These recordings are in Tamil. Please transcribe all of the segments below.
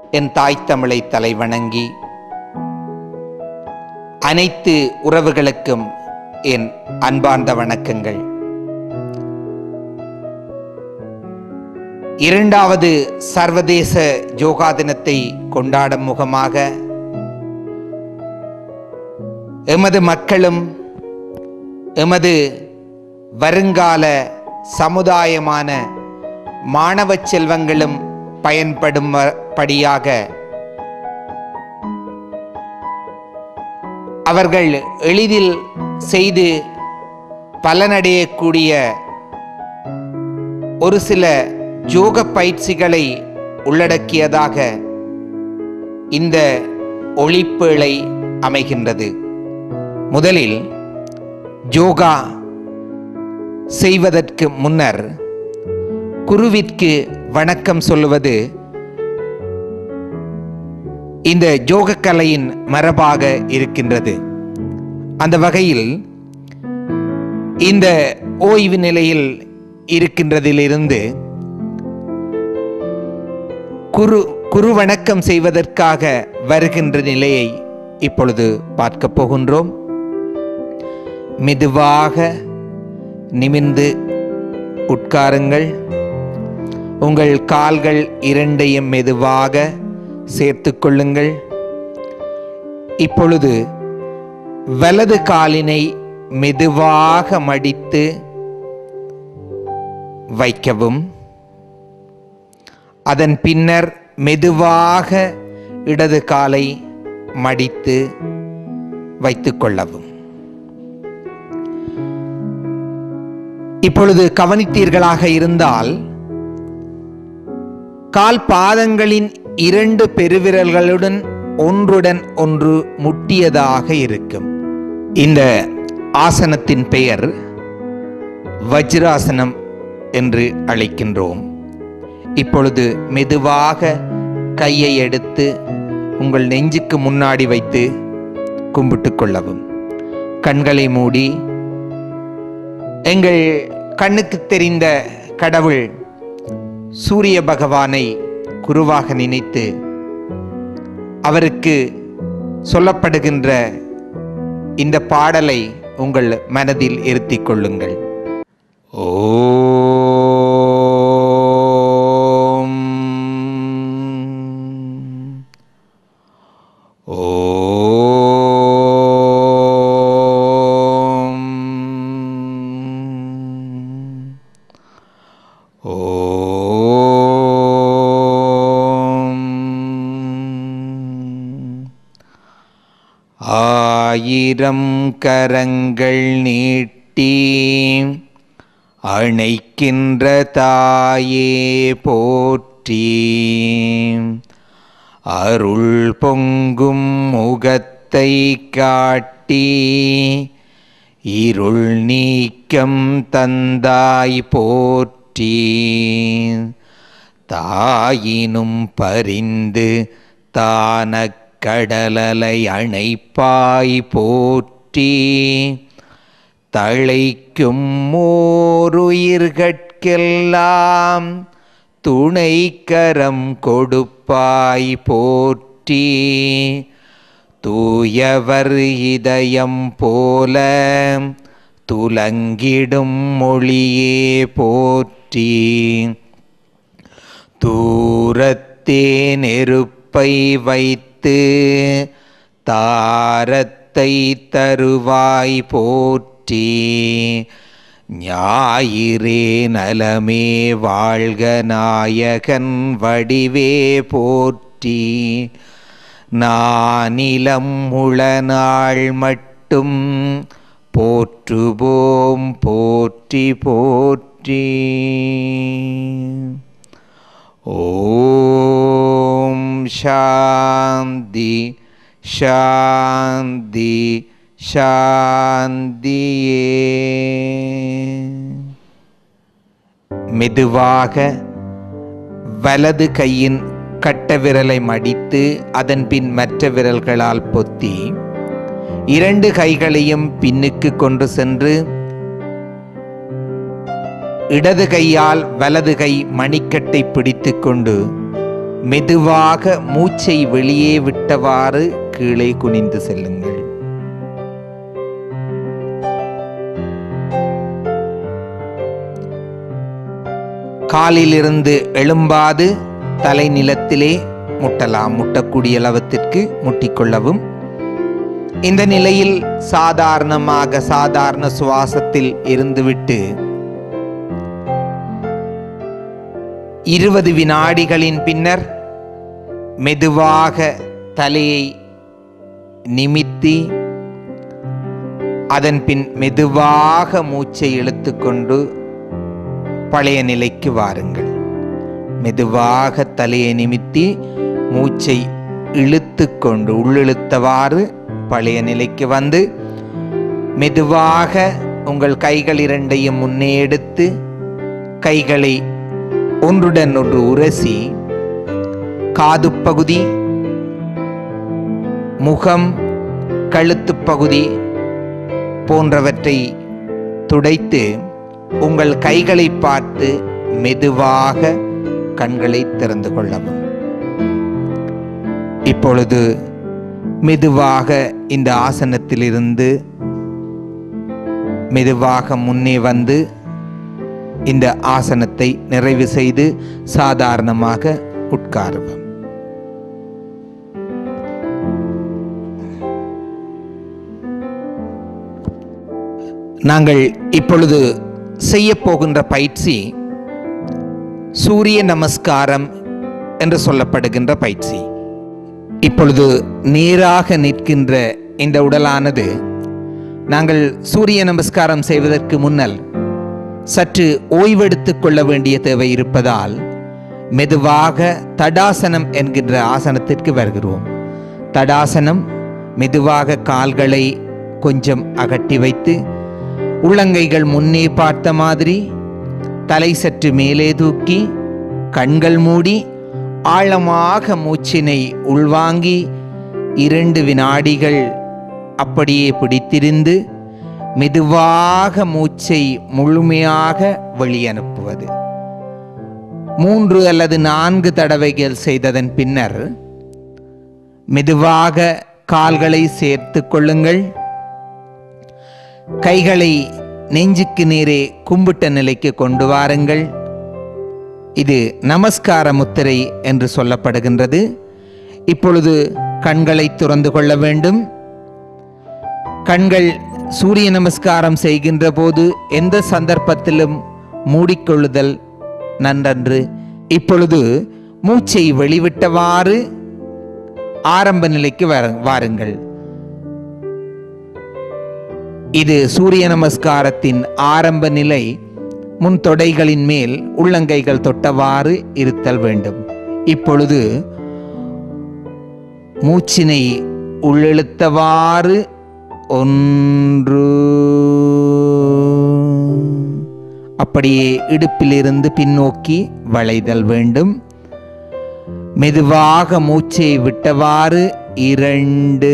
என் தாய் தமிழை தலைவணங்கி அனைத்து உறவுகளுக்கும் என் அன்பார்ந்த வணக்கங்கள் இரண்டாவது சர்வதேச யோகா தினத்தை கொண்டாடும் முகமாக எமது மக்களும் எமது வருங்கால சமுதாயமான மாணவ செல்வங்களும் பயன்படும் படியாக அவர்கள் எளிதில் செய்து பலனடையக்கூடிய ஒரு சில யோக பயிற்சிகளை உள்ளடக்கியதாக இந்த ஒளிப்பேழை அமைகின்றது முதலில் யோகா செய்வதற்கு முன்னர் குருவிற்கு வணக்கம் சொல்லுவது இந்த யோக கலையின் மரபாக இருக்கின்றது அந்த வகையில் இந்த ஓய்வு நிலையில் இருக்கின்றதிலிருந்து குரு குரு வணக்கம் செய்வதற்காக வருகின்ற நிலையை இப்பொழுது பார்க்க போகின்றோம் மெதுவாக நிமிர்ந்து உட்காருங்கள் உங்கள் கால்கள் இரண்டையும் மெதுவாக சேர்த்து கொள்ளுங்கள் இப்பொழுது வலது காலினை மெதுவாக மடித்து வைக்கவும் அதன் பின்னர் மெதுவாக இடது காலை மடித்து வைத்துக் கொள்ளவும் இப்பொழுது கவனித்தீர்களாக இருந்தால் கால் பாதங்களின் இரண்டு பெருவிரல்களுடன் ஒன்றுடன் ஒன்று முட்டியதாக இருக்கும் இந்த ஆசனத்தின் பெயர் வஜ்ராசனம் என்று அழைக்கின்றோம் இப்பொழுது மெதுவாக கையை எடுத்து உங்கள் நெஞ்சுக்கு முன்னாடி வைத்து கும்பிட்டு கொள்ளவும் கண்களை மூடி எங்கள் கண்ணுக்கு தெரிந்த கடவுள் சூரிய பகவானை குருவாக நினைத்து அவருக்கு சொல்லப்படுகின்ற இந்த பாடலை உங்கள் மனதில் இருத்திக் கொள்ளுங்கள் ஓம் ஓம் ஓம் ஆயிரம் கரங்கள் நீட்டி அணைக்கின்ற தாயே போற்றி அருள் பொங்கும் முகத்தை காட்டி இருள் நீக்கம் தந்தாய் போற்றி தாயினும் பரிந்து தான கடலலை அணைப்பாய் போற்றி தழைக்கும் ஓருயிர்கட்கெல்லாம் துணைக்கரம் கொடுப்பாய் போற்றி தூயவர் இதயம் போல துலங்கிடும் மொழியே போற்றி தூரத்தே நெருப்பை வைத்து தாரத்தை தருவாய் போற்றி ஞாயிறே நலமே வாழ்க நாயகன் வடிவே போற்றி நானிலம் உளநாள் மட்டும் போற்றுவோம் போற்றி போற்றி ஓம் சாந்தி சாந்தி சாந்தியே மெதுவாக வலது கையின் கட்ட விரலை மடித்து அதன் பின் மற்ற விரல்களால் பொத்தி இரண்டு கைகளையும் பின்னுக்கு கொண்டு சென்று இடது கையால் வலது கை மணிக்கட்டை பிடித்துக்கொண்டு மெதுவாக மூச்சை வெளியே விட்டவாறு கீழே குனிந்து செல்லுங்கள் காலிலிருந்து எழும்பாது தலை நிலத்திலே முட்டலாம் முட்டக்கூடிய அளவத்திற்கு முட்டிக்கொள்ளவும் இந்த நிலையில் சாதாரணமாக சாதாரண சுவாசத்தில் இருந்துவிட்டு இருபது வினாடிகளின் பின்னர் மெதுவாக தலையை நிமித்தி அதன் பின் மெதுவாக மூச்சை இழுத்துக்கொண்டு பழைய நிலைக்கு வாருங்கள் மெதுவாக தலையை நிமித்தி மூச்சை இழுத்து கொண்டு உள்ளிழுத்தவாறு பழைய நிலைக்கு வந்து மெதுவாக உங்கள் கைகள் இரண்டையும் முன்னே எடுத்து கைகளை ஒன்றுடன் ஒன்று உரசி காது பகுதி முகம் கழுத்து பகுதி போன்றவற்றை துடைத்து உங்கள் கைகளை பார்த்து மெதுவாக கண்களை திறந்து கொள்ளவும் இப்பொழுது மெதுவாக இந்த ஆசனத்திலிருந்து மெதுவாக முன்னே வந்து இந்த ஆசனத்தை நிறைவு செய்து சாதாரணமாக உட்காரவும் நாங்கள் இப்பொழுது செய்ய போகின்ற பயிற்சி சூரிய நமஸ்காரம் என்று சொல்லப்படுகின்ற பயிற்சி இப்பொழுது நேராக நிற்கின்ற இந்த உடலானது நாங்கள் சூரிய நமஸ்காரம் செய்வதற்கு முன்னல் சற்று ஓய்வெடுத்துக் கொள்ள வேண்டிய தேவை இருப்பதால் மெதுவாக தடாசனம் என்கின்ற ஆசனத்திற்கு வருகிறோம் தடாசனம் மெதுவாக கால்களை கொஞ்சம் அகட்டி வைத்து உள்ளங்கைகள் முன்னே பார்த்த மாதிரி தலை சற்று மேலே தூக்கி கண்கள் மூடி ஆழமாக மூச்சினை உள்வாங்கி இரண்டு வினாடிகள் அப்படியே பிடித்திருந்து மெதுவாக மூச்சை முழுமையாக வெளியனுப்புவது மூன்று அல்லது நான்கு தடவைகள் செய்ததன் பின்னர் மெதுவாக கால்களை சேர்த்து கொள்ளுங்கள் கைகளை நெஞ்சுக்கு நேரே கும்பிட்ட நிலைக்கு கொண்டு வாருங்கள் இது நமஸ்கார முத்திரை என்று சொல்லப்படுகின்றது இப்பொழுது கண்களை துறந்து கொள்ள வேண்டும் கண்கள் சூரிய நமஸ்காரம் செய்கின்ற போது எந்த சந்தர்ப்பத்திலும் மூடிக்கொள்ளுதல் நன்றன்று இப்பொழுது மூச்சை வெளிவிட்டவாறு ஆரம்ப நிலைக்கு வர- வாருங்கள் இது சூரிய நமஸ்காரத்தின் ஆரம்ப நிலை முன் தொடைகளின் மேல் உள்ளங்கைகள் தொட்டவாறு இருத்தல் வேண்டும் இப்பொழுது மூச்சினை உள்ளிழுத்தவாறு ஒன்று அப்படியே இடுப்பிலிருந்து பின்னோக்கி வளைதல் வேண்டும் மெதுவாக மூச்சை விட்டவாறு இரண்டு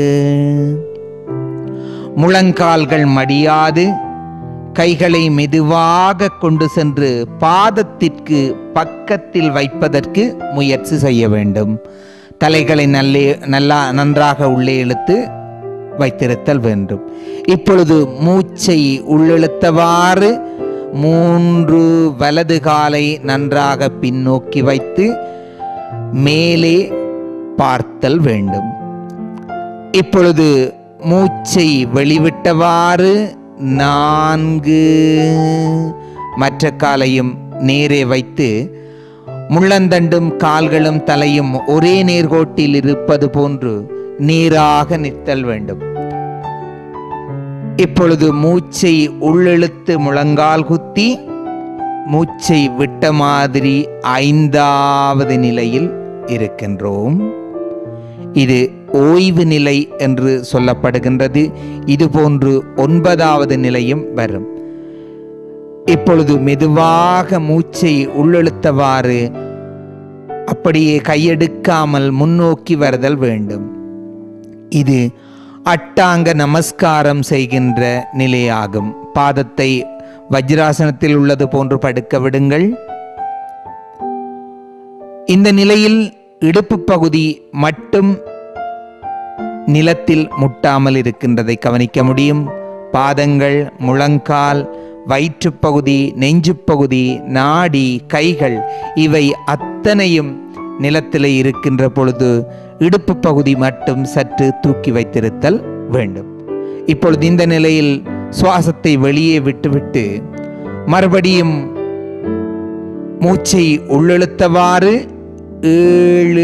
முழங்கால்கள் மடியாது கைகளை மெதுவாக கொண்டு சென்று பாதத்திற்கு பக்கத்தில் வைப்பதற்கு முயற்சி செய்ய வேண்டும் தலைகளை நல்லே நல்லா நன்றாக உள்ளே இழுத்து வைத்திருத்தல் வேண்டும் இப்பொழுது மூச்சை உள்ளிழுத்தவாறு மூன்று வலது காலை நன்றாக பின்னோக்கி வைத்து மேலே பார்த்தல் வேண்டும் இப்பொழுது மூச்சை வெளிவிட்டவாறு நான்கு மற்ற காலையும் நேரே வைத்து முள்ளந்தண்டும் கால்களும் தலையும் ஒரே நேர்கோட்டில் இருப்பது போன்று நேராக நிற்தல் வேண்டும் இப்பொழுது மூச்சை உள்ளிழுத்து முழங்கால் குத்தி மூச்சை விட்ட மாதிரி ஐந்தாவது நிலையில் இருக்கின்றோம் இது ஓய்வு நிலை என்று சொல்லப்படுகின்றது இது போன்று ஒன்பதாவது நிலையும் வரும் இப்பொழுது மெதுவாக மூச்சை உள்ளிழுத்தவாறு அப்படியே கையெடுக்காமல் முன்னோக்கி வருதல் வேண்டும் இது அட்டாங்க நமஸ்காரம் செய்கின்ற நிலையாகும் பாதத்தை வஜ்ராசனத்தில் உள்ளது போன்று படுக்க விடுங்கள் இந்த நிலையில் இடுப்பு பகுதி மட்டும் நிலத்தில் முட்டாமல் இருக்கின்றதை கவனிக்க முடியும் பாதங்கள் முழங்கால் வயிற்றுப்பகுதி நெஞ்சுப்பகுதி நாடி கைகள் இவை அத்தனையும் நிலத்திலே இருக்கின்ற பொழுது இடுப்பு பகுதி மட்டும் சற்று தூக்கி வைத்திருத்தல் வேண்டும் இப்பொழுது இந்த நிலையில் சுவாசத்தை வெளியே விட்டுவிட்டு மறுபடியும் மூச்சை உள்ளிழுத்தவாறு ஏழு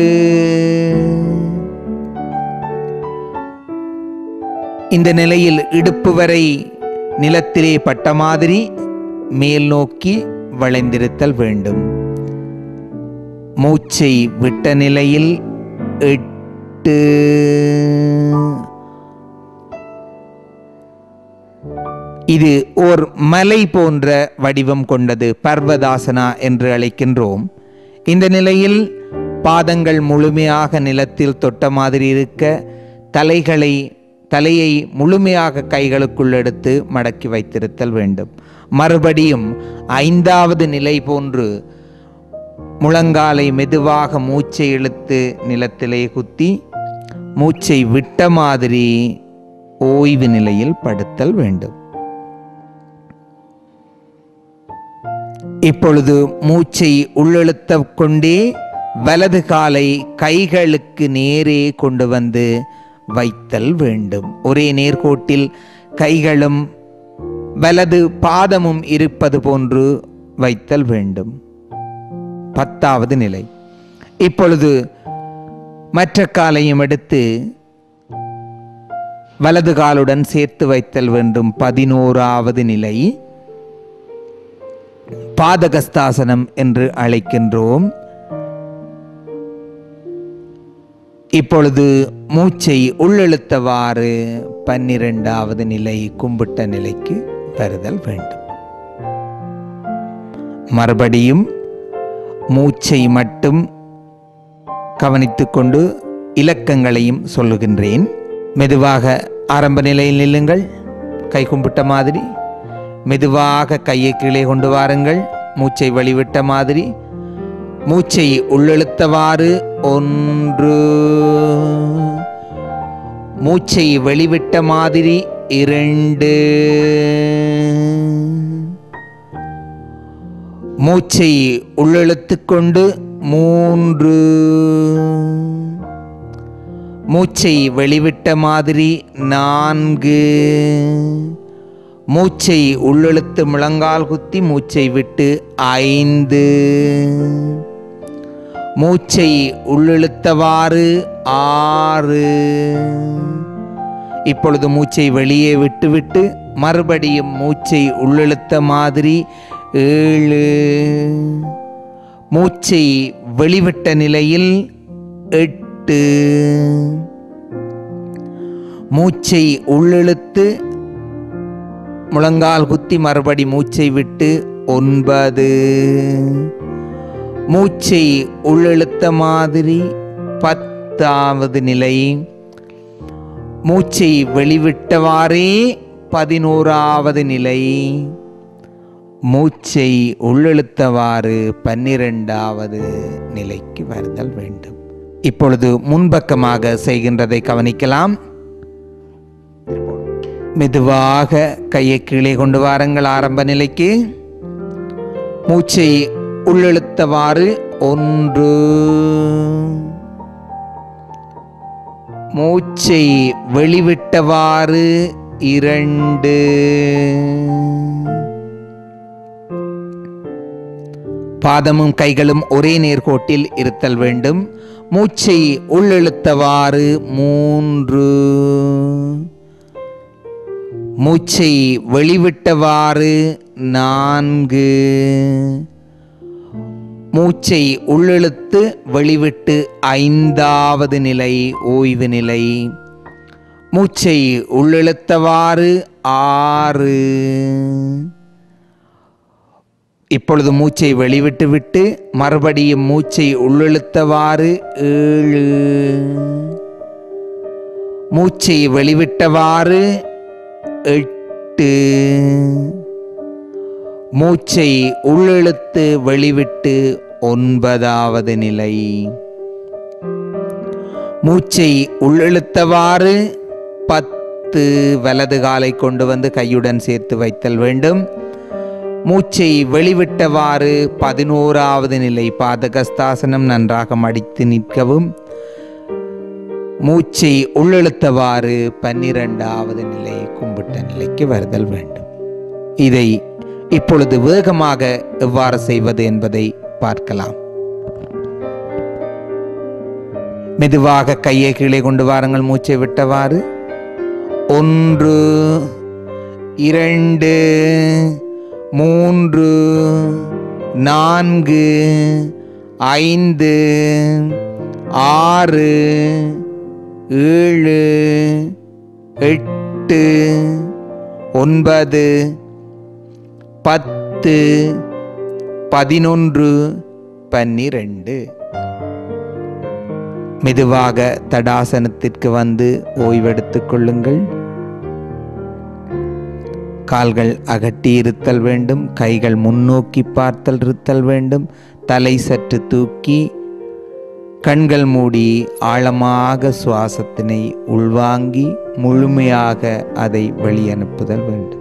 இந்த நிலையில் இடுப்பு வரை நிலத்திலே பட்ட மாதிரி மேல் நோக்கி வளைந்திருத்தல் வேண்டும் மூச்சை விட்ட நிலையில் எட்டு இது ஓர் மலை போன்ற வடிவம் கொண்டது பர்வதாசனா என்று அழைக்கின்றோம் இந்த நிலையில் பாதங்கள் முழுமையாக நிலத்தில் தொட்ட மாதிரி இருக்க தலைகளை தலையை முழுமையாக கைகளுக்குள் எடுத்து மடக்கி வைத்திருத்தல் வேண்டும் மறுபடியும் ஐந்தாவது நிலை போன்று முழங்காலை மெதுவாக மூச்சை இழுத்து நிலத்திலே குத்தி மூச்சை விட்ட மாதிரி ஓய்வு நிலையில் படுத்தல் வேண்டும் இப்பொழுது மூச்சை உள்ளெழுத்த கொண்டே வலது காலை கைகளுக்கு நேரே கொண்டு வந்து வைத்தல் வேண்டும் ஒரே நேர்கோட்டில் கைகளும் வலது பாதமும் இருப்பது போன்று வைத்தல் வேண்டும் பத்தாவது நிலை இப்பொழுது மற்ற காலையும் எடுத்து வலது காலுடன் சேர்த்து வைத்தல் வேண்டும் பதினோராவது நிலை பாதகஸ்தாசனம் என்று அழைக்கின்றோம் இப்பொழுது மூச்சை உள்ளெழுத்தவாறு பன்னிரெண்டாவது நிலை கும்பிட்ட நிலைக்கு வருதல் வேண்டும் மறுபடியும் மூச்சை மட்டும் கவனித்துக்கொண்டு இலக்கங்களையும் சொல்லுகின்றேன் மெதுவாக ஆரம்ப நிலையில் நில்லுங்கள் கை கும்பிட்ட மாதிரி மெதுவாக கையை கீழே கொண்டு வாருங்கள் மூச்சை வழிவிட்ட மாதிரி மூச்சை உள்ளெழுத்தவாறு ஒன்று மூச்சை வெளிவிட்ட மாதிரி இரண்டு மூச்சை உள்ளெழுத்துக் கொண்டு மூன்று மூச்சை வெளிவிட்ட மாதிரி நான்கு மூச்சை உள்ளெழுத்து முழங்கால் குத்தி மூச்சை விட்டு ஐந்து மூச்சை உள்ளிழுத்தவாறு ஆறு இப்பொழுது மூச்சை வெளியே விட்டுவிட்டு மறுபடியும் மூச்சை உள்ளிழுத்த மாதிரி ஏழு மூச்சை வெளிவிட்ட நிலையில் எட்டு மூச்சை உள்ளிழுத்து முழங்கால் குத்தி மறுபடி மூச்சை விட்டு ஒன்பது மூச்சை உள்ளெழுத்த மாதிரி பத்தாவது நிலை மூச்சை வெளிவிட்டவாறே பதினோராவது நிலை மூச்சை உள்ளெழுத்தவாறு பன்னிரெண்டாவது நிலைக்கு வருதல் வேண்டும் இப்பொழுது முன்பக்கமாக செய்கின்றதை கவனிக்கலாம் மெதுவாக கையை கீழே கொண்டு வாருங்கள் ஆரம்ப நிலைக்கு மூச்சை உள்ளெழுத்தவாறு ஒன்று மூச்சை வெளிவிட்டவாறு இரண்டு பாதமும் கைகளும் ஒரே நேர்கோட்டில் இருத்தல் வேண்டும் மூச்சை உள்ளெழுத்தவாறு மூன்று மூச்சை வெளிவிட்டவாறு நான்கு மூச்சை உள்ளெழுத்து வெளிவிட்டு ஐந்தாவது நிலை ஓய்வு நிலை மூச்சை உள்ளெழுத்தவாறு ஆறு இப்பொழுது மூச்சை வெளிவிட்டு விட்டு மறுபடியும் மூச்சை உள்ளெழுத்தவாறு ஏழு மூச்சை வெளிவிட்டவாறு எட்டு மூச்சை உள்ளெழுத்து வெளிவிட்டு ஒன்பதாவது நிலை மூச்சை உள்ளிழுத்தவாறு பத்து வலது காலை கொண்டு வந்து கையுடன் சேர்த்து வைத்தல் வேண்டும் மூச்சை வெளிவிட்டவாறு பதினோராவது நிலை பாதகஸ்தாசனம் நன்றாக மடித்து நிற்கவும் மூச்சை உள்ளிழுத்தவாறு பன்னிரெண்டாவது நிலை கும்பிட்ட நிலைக்கு வருதல் வேண்டும் இதை இப்பொழுது வேகமாக எவ்வாறு செய்வது என்பதை பார்க்கலாம் மெதுவாக கையை கீழே கொண்டு வாருங்கள் மூச்சை விட்டவாறு ஒன்று இரண்டு மூன்று நான்கு ஐந்து ஆறு ஏழு எட்டு ஒன்பது பத்து பதினொன்று பன்னிரண்டு மெதுவாக தடாசனத்திற்கு வந்து ஓய்வெடுத்துக் கொள்ளுங்கள் கால்கள் அகட்டி இருத்தல் வேண்டும் கைகள் முன்னோக்கி பார்த்தல் இருத்தல் வேண்டும் தலை சற்று தூக்கி கண்கள் மூடி ஆழமாக சுவாசத்தினை உள்வாங்கி முழுமையாக அதை வெளியனுப்புதல் வேண்டும்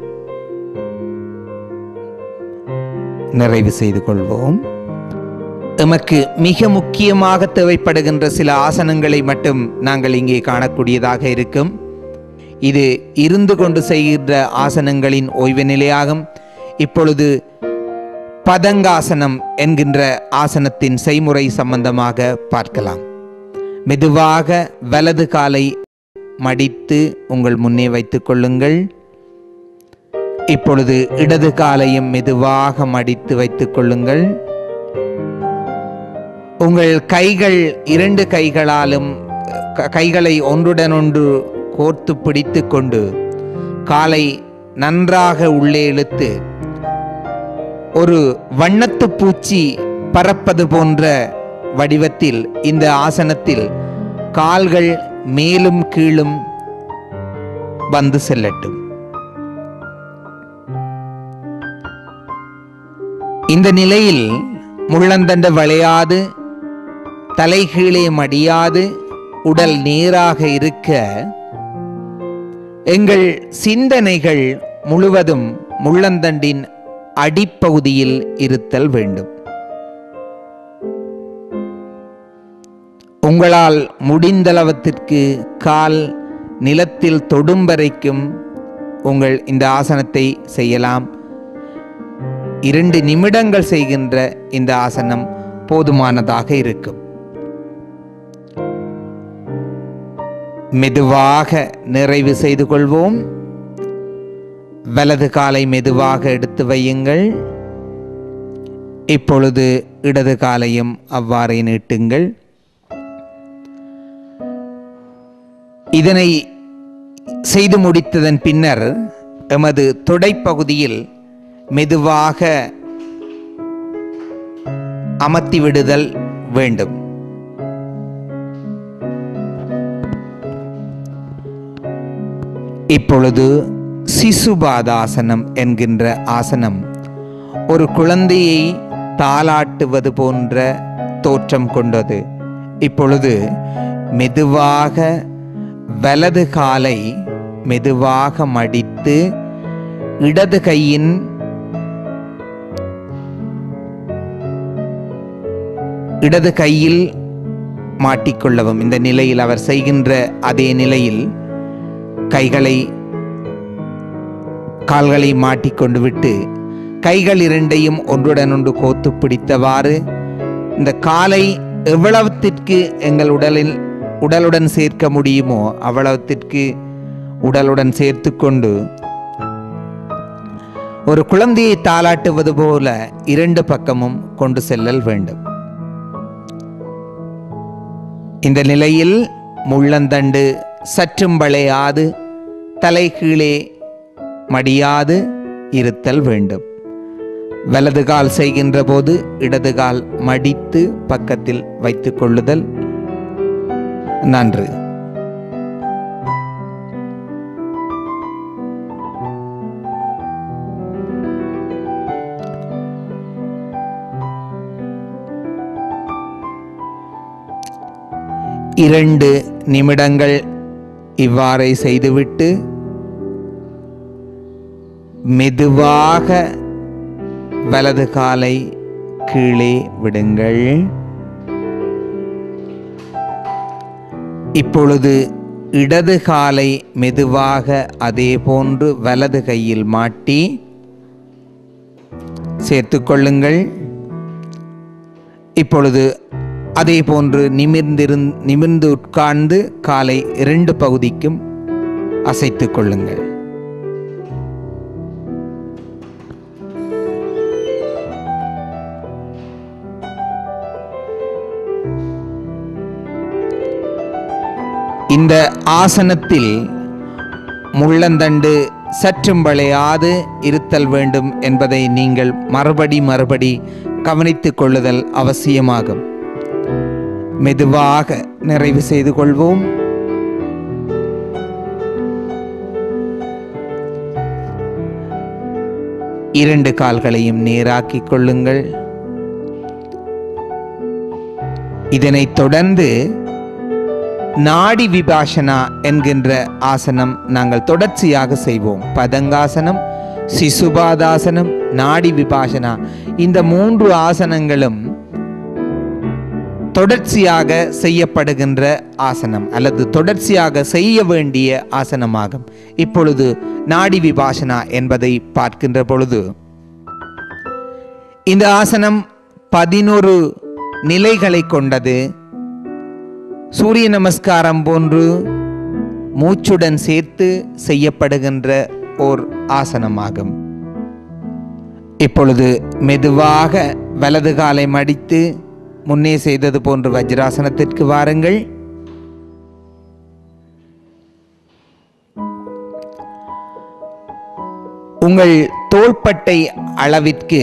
நிறைவு செய்து கொள்வோம் எமக்கு மிக முக்கியமாக தேவைப்படுகின்ற சில ஆசனங்களை மட்டும் நாங்கள் இங்கே காணக்கூடியதாக இருக்கும் இது இருந்து கொண்டு செய்கின்ற ஆசனங்களின் ஓய்வு நிலையாகும் இப்பொழுது பதங்காசனம் என்கின்ற ஆசனத்தின் செய்முறை சம்பந்தமாக பார்க்கலாம் மெதுவாக வலது காலை மடித்து உங்கள் முன்னே வைத்துக் கொள்ளுங்கள் இப்பொழுது இடது காலையும் மெதுவாக மடித்து வைத்துக் கொள்ளுங்கள் உங்கள் கைகள் இரண்டு கைகளாலும் க- கைகளை ஒன்றுடன் ஒன்று கோர்த்து பிடித்து கொண்டு காலை நன்றாக உள்ளே இழுத்து ஒரு வண்ணத்து பூச்சி பறப்பது போன்ற வடிவத்தில் இந்த ஆசனத்தில் கால்கள் மேலும் கீழும் வந்து செல்லட்டும் இந்த நிலையில் முள்ளந்தண்டு வளையாது தலை கீழே மடியாது உடல் நேராக இருக்க எங்கள் சிந்தனைகள் முழுவதும் முள்ளந்தண்டின் அடிப்பகுதியில் இருத்தல் வேண்டும் உங்களால் முடிந்தளவத்திற்கு கால் நிலத்தில் தொடும் வரைக்கும் உங்கள் இந்த ஆசனத்தை செய்யலாம் இரண்டு நிமிடங்கள் செய்கின்ற இந்த ஆசனம் போதுமானதாக இருக்கும் மெதுவாக நிறைவு செய்து கொள்வோம் வலது காலை மெதுவாக எடுத்து வையுங்கள் இப்பொழுது இடது காலையும் அவ்வாறே நீட்டுங்கள் இதனை செய்து முடித்ததன் பின்னர் எமது தொடைப்பகுதியில் மெதுவாக அமர்த்தி விடுதல் வேண்டும் இப்பொழுது சிசுபாதாசனம் என்கின்ற ஆசனம் ஒரு குழந்தையை தாளாட்டுவது போன்ற தோற்றம் கொண்டது இப்பொழுது மெதுவாக வலது காலை மெதுவாக மடித்து இடது கையின் இடது கையில் மாட்டிக்கொள்ளவும் இந்த நிலையில் அவர் செய்கின்ற அதே நிலையில் கைகளை கால்களை மாட்டிக்கொண்டு விட்டு கைகள் இரண்டையும் ஒன்றுடன் ஒன்று கோத்து பிடித்தவாறு இந்த காலை எவ்வளவுத்திற்கு எங்கள் உடலில் உடலுடன் சேர்க்க முடியுமோ அவ்வளவுத்திற்கு உடலுடன் சேர்த்து கொண்டு ஒரு குழந்தையை தாளாட்டுவது போல இரண்டு பக்கமும் கொண்டு செல்லல் வேண்டும் இந்த நிலையில் முள்ளந்தண்டு சற்றும் வளையாது தலை கீழே மடியாது இருத்தல் வேண்டும் வலது கால் செய்கின்ற போது இடது கால் மடித்து பக்கத்தில் வைத்துக் கொள்ளுதல் நன்று இரண்டு நிமிடங்கள் இவ்வாறே செய்துவிட்டு மெதுவாக வலது காலை கீழே விடுங்கள் இப்பொழுது இடது காலை மெதுவாக அதே போன்று வலது கையில் மாட்டி சேர்த்து கொள்ளுங்கள் இப்பொழுது அதே போன்று நிமிர்ந்திருந் நிமிர்ந்து உட்கார்ந்து காலை இரண்டு பகுதிக்கும் அசைத்து கொள்ளுங்கள் இந்த ஆசனத்தில் முள்ளந்தண்டு சற்றும் வளையாது இருத்தல் வேண்டும் என்பதை நீங்கள் மறுபடி மறுபடி கவனித்துக் கொள்ளுதல் அவசியமாகும் மெதுவாக நிறைவு செய்து கொள்வோம் இரண்டு கால்களையும் நேராக்கிக் கொள்ளுங்கள் இதனைத் தொடர்ந்து நாடி விபாஷனா என்கின்ற ஆசனம் நாங்கள் தொடர்ச்சியாக செய்வோம் பதங்காசனம் சிசுபாதாசனம் நாடி விபாஷனா இந்த மூன்று ஆசனங்களும் தொடர்ச்சியாக செய்யப்படுகின்ற ஆசனம் அல்லது தொடர்ச்சியாக செய்ய வேண்டிய ஆசனமாகும் இப்பொழுது நாடி விபாஷனா என்பதை பார்க்கின்ற பொழுது இந்த ஆசனம் பதினொரு நிலைகளை கொண்டது சூரிய நமஸ்காரம் போன்று மூச்சுடன் சேர்த்து செய்யப்படுகின்ற ஓர் ஆசனமாகும் இப்பொழுது மெதுவாக வலது காலை மடித்து முன்னே செய்தது போன்று வஜ்ராசனத்திற்கு வாருங்கள் உங்கள் தோள்பட்டை அளவிற்கு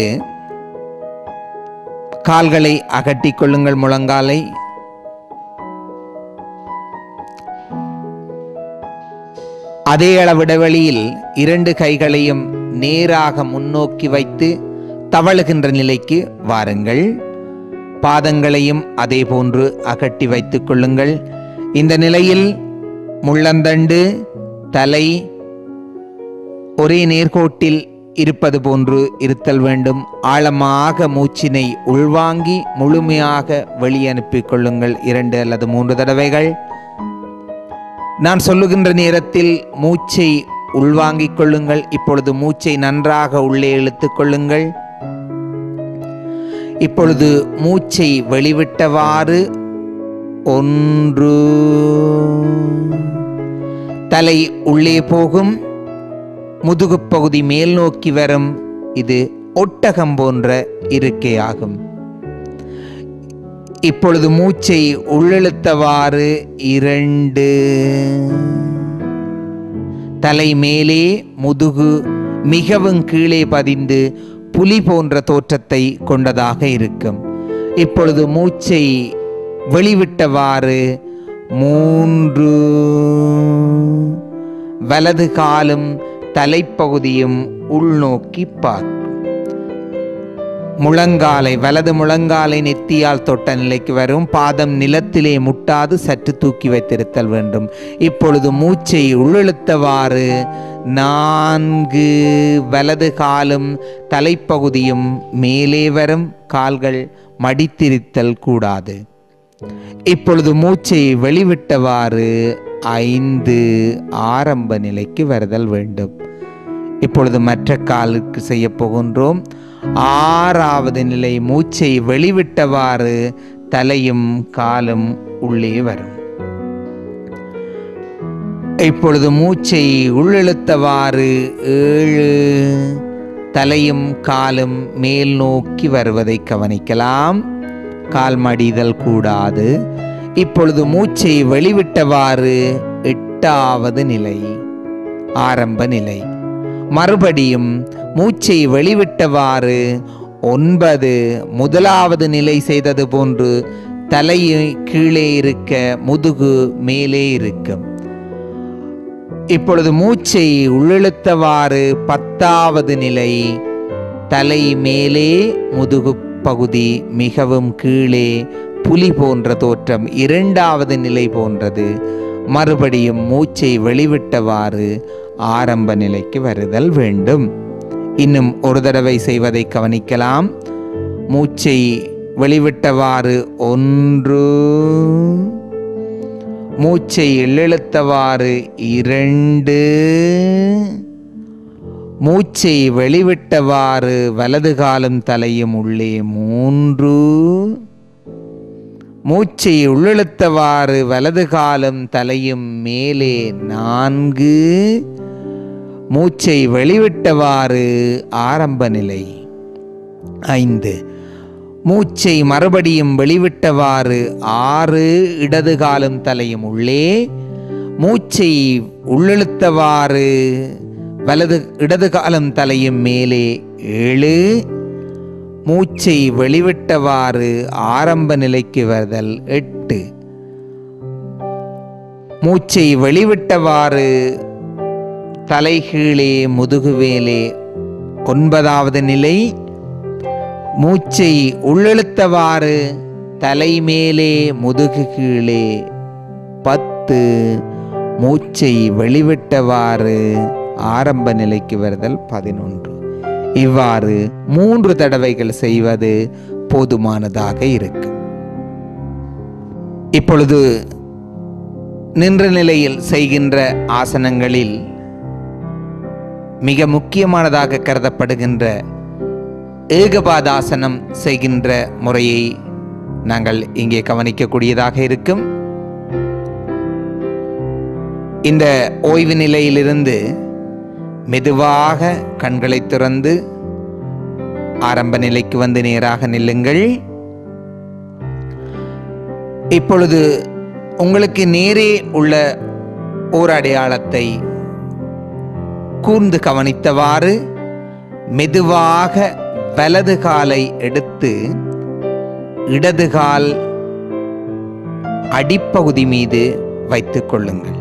கால்களை அகட்டிக் கொள்ளுங்கள் முழங்காலை அதே அளவிடவெளியில் இரண்டு கைகளையும் நேராக முன்னோக்கி வைத்து தவழுகின்ற நிலைக்கு வாருங்கள் பாதங்களையும் அதே போன்று அகட்டி வைத்துக் கொள்ளுங்கள் இந்த நிலையில் முள்ளந்தண்டு தலை ஒரே நேர்கோட்டில் இருப்பது போன்று இருத்தல் வேண்டும் ஆழமாக மூச்சினை உள்வாங்கி முழுமையாக வெளியனுப்பிக் கொள்ளுங்கள் இரண்டு அல்லது மூன்று தடவைகள் நான் சொல்லுகின்ற நேரத்தில் மூச்சை உள்வாங்கிக் கொள்ளுங்கள் இப்பொழுது மூச்சை நன்றாக உள்ளே இழுத்துக் கொள்ளுங்கள் இப்பொழுது மூச்சை வெளிவிட்டவாறு ஒன்று தலை உள்ளே போகும் முதுகுப் பகுதி மேல் நோக்கி வரும் இது ஒட்டகம் போன்ற இருக்கையாகும் இப்பொழுது மூச்சை உள்ளிழுத்தவாறு இரண்டு தலை மேலே முதுகு மிகவும் கீழே பதிந்து புலி போன்ற தோற்றத்தை கொண்டதாக இருக்கும் இப்பொழுது மூச்சை வெளிவிட்டவாறு மூன்று வலது காலும் தலைப்பகுதியும் உள்நோக்கி பார்க்கும் முழங்காலை வலது முழங்காலை நெத்தியால் தொட்ட நிலைக்கு வரும் பாதம் நிலத்திலே முட்டாது சற்று தூக்கி வைத்திருத்தல் வேண்டும் இப்பொழுது மூச்சை உள்ளிழுத்தவாறு நான்கு வலது காலும் தலைப்பகுதியும் மேலே வரும் கால்கள் மடித்திருத்தல் கூடாது இப்பொழுது மூச்சை வெளிவிட்டவாறு ஐந்து ஆரம்ப நிலைக்கு வருதல் வேண்டும் இப்பொழுது மற்ற காலுக்கு செய்ய போகின்றோம் ஆறாவது நிலை மூச்சை வெளிவிட்டவாறு தலையும் காலும் உள்ளே வரும் இப்பொழுது மூச்சை உள்ளிழுத்தவாறு ஏழு தலையும் காலும் மேல் நோக்கி வருவதை கவனிக்கலாம் கால் மடிதல் கூடாது இப்பொழுது மூச்சை வெளிவிட்டவாறு எட்டாவது நிலை ஆரம்ப நிலை மறுபடியும் மூச்சை வெளிவிட்டவாறு ஒன்பது முதலாவது நிலை செய்தது போன்று தலையை கீழே இருக்க முதுகு மேலே இருக்கும் இப்பொழுது மூச்சை உள்ளிழுத்தவாறு பத்தாவது நிலை தலை மேலே முதுகு பகுதி மிகவும் கீழே புலி போன்ற தோற்றம் இரண்டாவது நிலை போன்றது மறுபடியும் மூச்சை வெளிவிட்டவாறு ஆரம்ப நிலைக்கு வருதல் வேண்டும் இன்னும் ஒரு தடவை செய்வதை கவனிக்கலாம் மூச்சை வெளிவிட்டவாறு ஒன்று மூச்சை இழுத்தவாறு இரண்டு மூச்சை வெளிவிட்டவாறு வலது காலும் தலையும் உள்ளே மூன்று மூச்சை உள்ளிழுத்தவாறு வலது காலும் தலையும் மேலே நான்கு மூச்சை வெளிவிட்டவாறு ஆரம்ப நிலை ஐந்து மூச்சை மறுபடியும் வெளிவிட்டவாறு ஆறு இடது காலும் தலையும் உள்ளே மூச்சை உள்ளிழுத்தவாறு வலது இடது காலம் தலையும் மேலே ஏழு மூச்சை வெளிவிட்டவாறு ஆரம்ப நிலைக்கு வருதல் எட்டு மூச்சை வெளிவிட்டவாறு தலைகீழே முதுகுவேலே ஒன்பதாவது நிலை மூச்சை உள்ளெழுத்தவாறு தலைமேலே முதுகு கீழே பத்து மூச்சை வெளிவிட்டவாறு ஆரம்ப நிலைக்கு வருதல் பதினொன்று இவ்வாறு மூன்று தடவைகள் செய்வது போதுமானதாக இருக்கும் இப்பொழுது நின்ற நிலையில் செய்கின்ற ஆசனங்களில் மிக முக்கியமானதாக கருதப்படுகின்ற ஏகபாதாசனம் செய்கின்ற முறையை நாங்கள் இங்கே கவனிக்கக்கூடியதாக இருக்கும் இந்த ஓய்வு நிலையிலிருந்து மெதுவாக கண்களை திறந்து ஆரம்ப நிலைக்கு வந்து நேராக நில்லுங்கள் இப்பொழுது உங்களுக்கு நேரே உள்ள ஓர் அடையாளத்தை கூர்ந்து கவனித்தவாறு மெதுவாக வலது காலை எடுத்து இடது கால் அடிப்பகுதி மீது வைத்துக் கொள்ளுங்கள்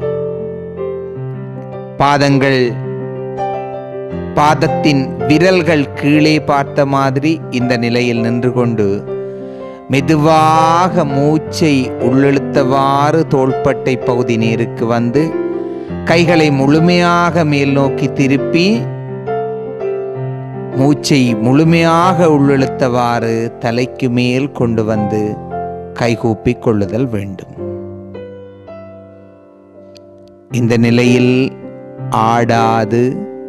பாதங்கள் பாதத்தின் விரல்கள் கீழே பார்த்த மாதிரி இந்த நிலையில் நின்று கொண்டு மெதுவாக மூச்சை உள்ளிழுத்தவாறு தோள்பட்டை பகுதி நேருக்கு வந்து கைகளை முழுமையாக மேல் நோக்கி திருப்பி மூச்சை முழுமையாக உள்ளிழுத்தவாறு தலைக்கு மேல் கொண்டு வந்து கைகூப்பிக் கொள்ளுதல் வேண்டும் இந்த நிலையில் ஆடாது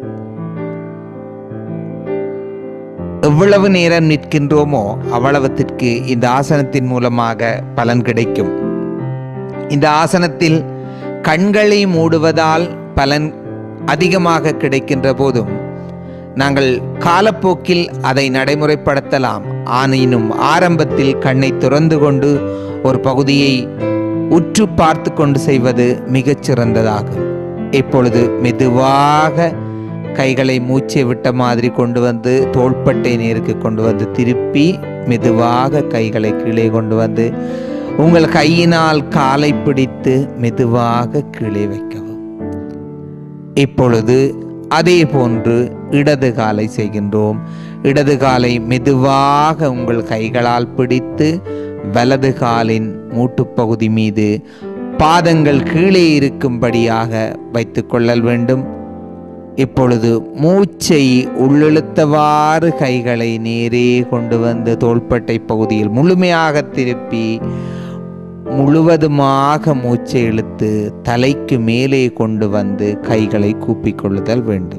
எவ்வளவு நேரம் நிற்கின்றோமோ அவ்வளவத்திற்கு இந்த ஆசனத்தின் மூலமாக பலன் கிடைக்கும் இந்த ஆசனத்தில் கண்களை மூடுவதால் பலன் அதிகமாக கிடைக்கின்ற போதும் நாங்கள் காலப்போக்கில் அதை நடைமுறைப்படுத்தலாம் ஆனினும் ஆரம்பத்தில் கண்ணை திறந்து கொண்டு ஒரு பகுதியை உற்று பார்த்து கொண்டு செய்வது மிகச் சிறந்ததாகும் இப்பொழுது மெதுவாக கைகளை மூச்சை விட்ட மாதிரி கொண்டு வந்து தோள்பட்டை நேருக்கு கொண்டு வந்து திருப்பி மெதுவாக கைகளை கீழே கொண்டு வந்து உங்கள் கையினால் காலை பிடித்து மெதுவாக கீழே வைக்கவும் இப்பொழுது அதே போன்று இடது காலை செய்கின்றோம் இடது காலை மெதுவாக உங்கள் கைகளால் பிடித்து வலது காலின் மூட்டுப்பகுதி மீது பாதங்கள் கீழே இருக்கும்படியாக வைத்துக் கொள்ளல் வேண்டும் இப்பொழுது மூச்சை உள்ளிழுத்தவாறு கைகளை நேரே கொண்டு வந்து தோள்பட்டை பகுதியில் முழுமையாக திருப்பி முழுவதுமாக மூச்சை இழுத்து தலைக்கு மேலே கொண்டு வந்து கைகளை கூப்பிக் கொள்ளுதல் வேண்டும்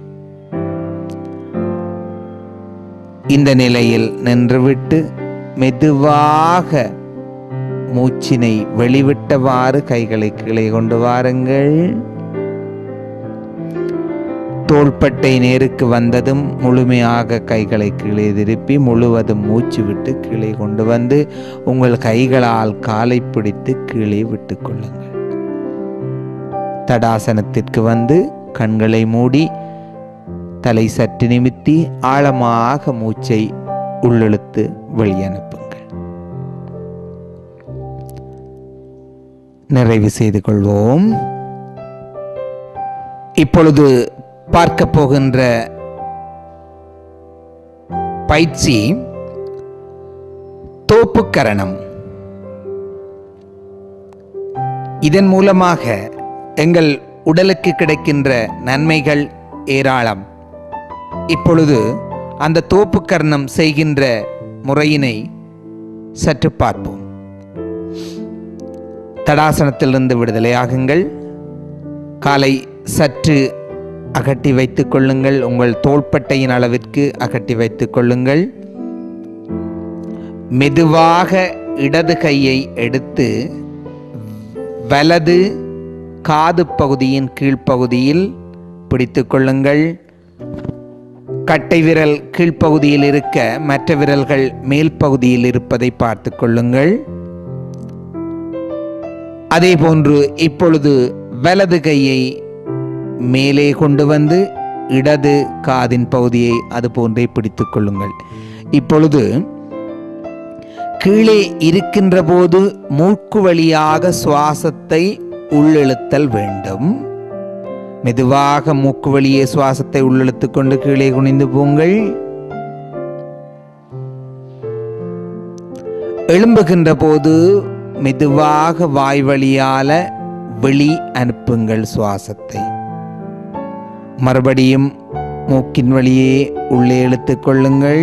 இந்த நிலையில் நின்றுவிட்டு மெதுவாக மூச்சினை வெளிவிட்டவாறு கைகளை கீழே கொண்டு வாருங்கள் தோள்பட்டை நேருக்கு வந்ததும் முழுமையாக கைகளை கீழே திருப்பி முழுவதும் மூச்சு விட்டு கீழே கொண்டு வந்து உங்கள் கைகளால் காலை பிடித்து கீழே விட்டு கொள்ளுங்கள் தடாசனத்திற்கு வந்து கண்களை மூடி தலை சற்று நிமித்தி ஆழமாக மூச்சை உள்ளிழுத்து வெளியனுப்புங்கள் நிறைவு செய்து கொள்வோம் இப்பொழுது பார்க்க போகின்ற பயிற்சி தோப்புக்கரணம் இதன் மூலமாக எங்கள் உடலுக்கு கிடைக்கின்ற நன்மைகள் ஏராளம் இப்பொழுது அந்த தோப்பு கர்ணம் செய்கின்ற முறையினை சற்று பார்ப்போம் தடாசனத்திலிருந்து விடுதலையாகுங்கள் காலை சற்று அகட்டி வைத்துக் கொள்ளுங்கள் உங்கள் தோள்பட்டையின் அளவிற்கு அகட்டி வைத்துக் கொள்ளுங்கள் மெதுவாக இடது கையை எடுத்து வலது காது பகுதியின் கீழ்ப்பகுதியில் பிடித்து கொள்ளுங்கள் கட்டை விரல் கீழ்ப்பகுதியில் இருக்க மற்ற விரல்கள் மேல் பகுதியில் இருப்பதை பார்த்து கொள்ளுங்கள் அதே போன்று இப்பொழுது வலது கையை மேலே கொண்டு வந்து இடது காதின் பகுதியை அது போன்றே பிடித்துக் கொள்ளுங்கள் இப்பொழுது கீழே இருக்கின்ற போது மூக்கு வழியாக சுவாசத்தை உள்ளிழுத்தல் வேண்டும் மெதுவாக மூக்கு வழியே சுவாசத்தை உள்ளிழுத்துக் கொண்டு கீழே குனிந்து போங்கள் எழும்புகின்ற போது மெதுவாக வாய் வழியால வெளி அனுப்புங்கள் சுவாசத்தை மறுபடியும் மூக்கின் வழியே உள்ளே இழுத்துக் கொள்ளுங்கள்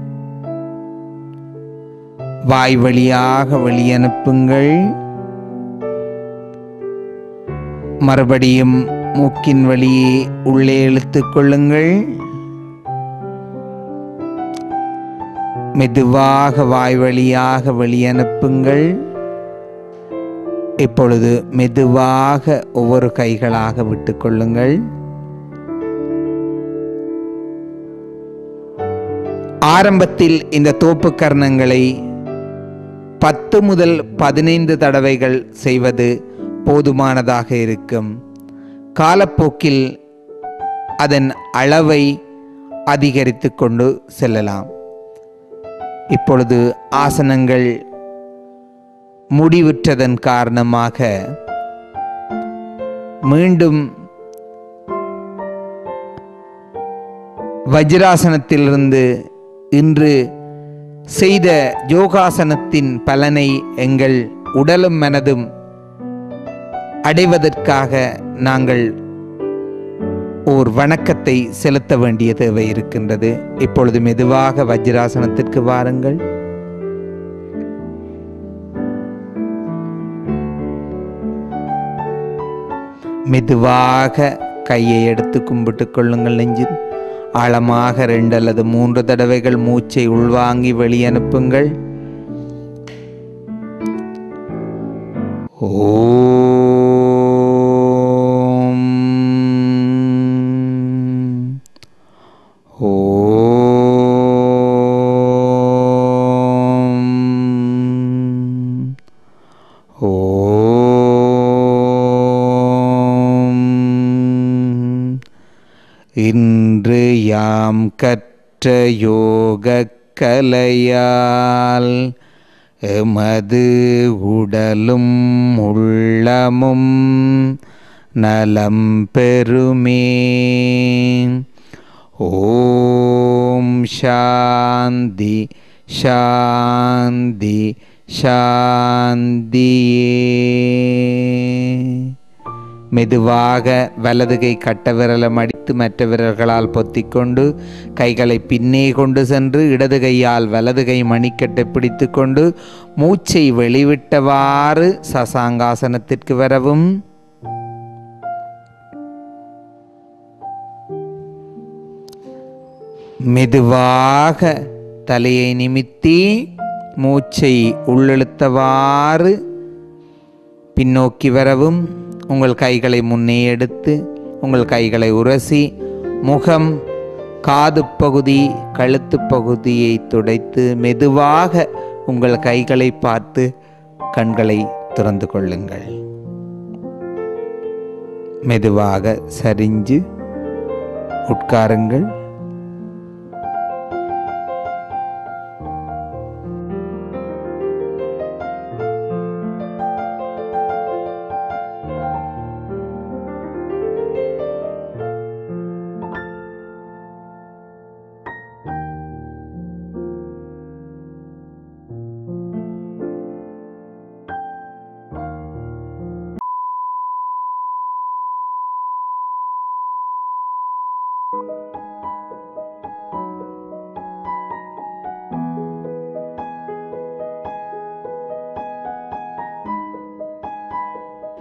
வாய் வழியாக வெளியனுப்புங்கள் மறுபடியும் மூக்கின் வழியே உள்ளே இழுத்துக் கொள்ளுங்கள் மெதுவாக வாய் வழியாக வெளியனுப்புங்கள் இப்பொழுது மெதுவாக ஒவ்வொரு கைகளாக விட்டுக்கொள்ளுங்கள் ஆரம்பத்தில் இந்த தோப்பு கர்ணங்களை பத்து முதல் பதினைந்து தடவைகள் செய்வது போதுமானதாக இருக்கும் காலப்போக்கில் அதன் அளவை அதிகரித்து கொண்டு செல்லலாம் இப்பொழுது ஆசனங்கள் முடிவுற்றதன் காரணமாக மீண்டும் வஜ்ராசனத்திலிருந்து இன்று செய்த யோகாசனத்தின் பலனை எங்கள் உடலும் மனதும் அடைவதற்காக நாங்கள் ஓர் வணக்கத்தை செலுத்த வேண்டிய தேவை இருக்கின்றது இப்பொழுது மெதுவாக வஜ்ராசனத்திற்கு வாருங்கள் மெதுவாக கையை எடுத்து கும்பிட்டு கொள்ளுங்கள் நெஞ்சில் ஆழமாக ரெண்டு அல்லது மூன்று தடவைகள் மூச்சை உள்வாங்கி வெளியனுப்புங்கள் ஓம் ஓம் ஓம் இன்று யாம் கற்ற யோகக் கலையால் எமது உடலும் உள்ளமும் நலம் பெறுமே ஓம் சாந்தி சாந்தி சாந்தியே மெதுவாக வலது கை கட்ட விரலம் அடித்து மற்ற விரல்களால் பொத்திக்கொண்டு கைகளை பின்னே கொண்டு சென்று இடது கையால் வலது கை மணிக்கட்டை பிடித்து கொண்டு மூச்சை வெளிவிட்டவாறு சசாங்காசனத்திற்கு வரவும் மெதுவாக தலையை நிமித்தி மூச்சை உள்ளிழுத்தவாறு பின்னோக்கி வரவும் உங்கள் கைகளை முன்னே எடுத்து உங்கள் கைகளை உரசி முகம் காது பகுதி கழுத்து பகுதியை துடைத்து மெதுவாக உங்கள் கைகளை பார்த்து கண்களை திறந்து கொள்ளுங்கள் மெதுவாக சரிஞ்சு உட்காருங்கள்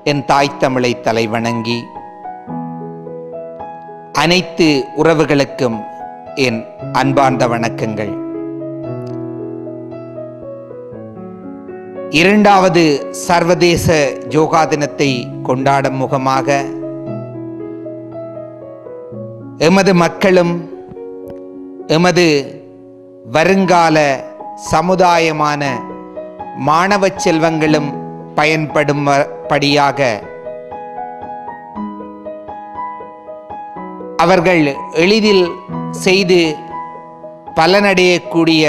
என் தாய் தமிழை தலைவணங்கி அனைத்து உறவுகளுக்கும் என் அன்பார்ந்த வணக்கங்கள் இரண்டாவது சர்வதேச யோகா தினத்தை கொண்டாடும் முகமாக எமது மக்களும் எமது வருங்கால சமுதாயமான மாணவ செல்வங்களும் பயன்படும் படியாக அவர்கள் எளிதில் செய்து பலனடையக்கூடிய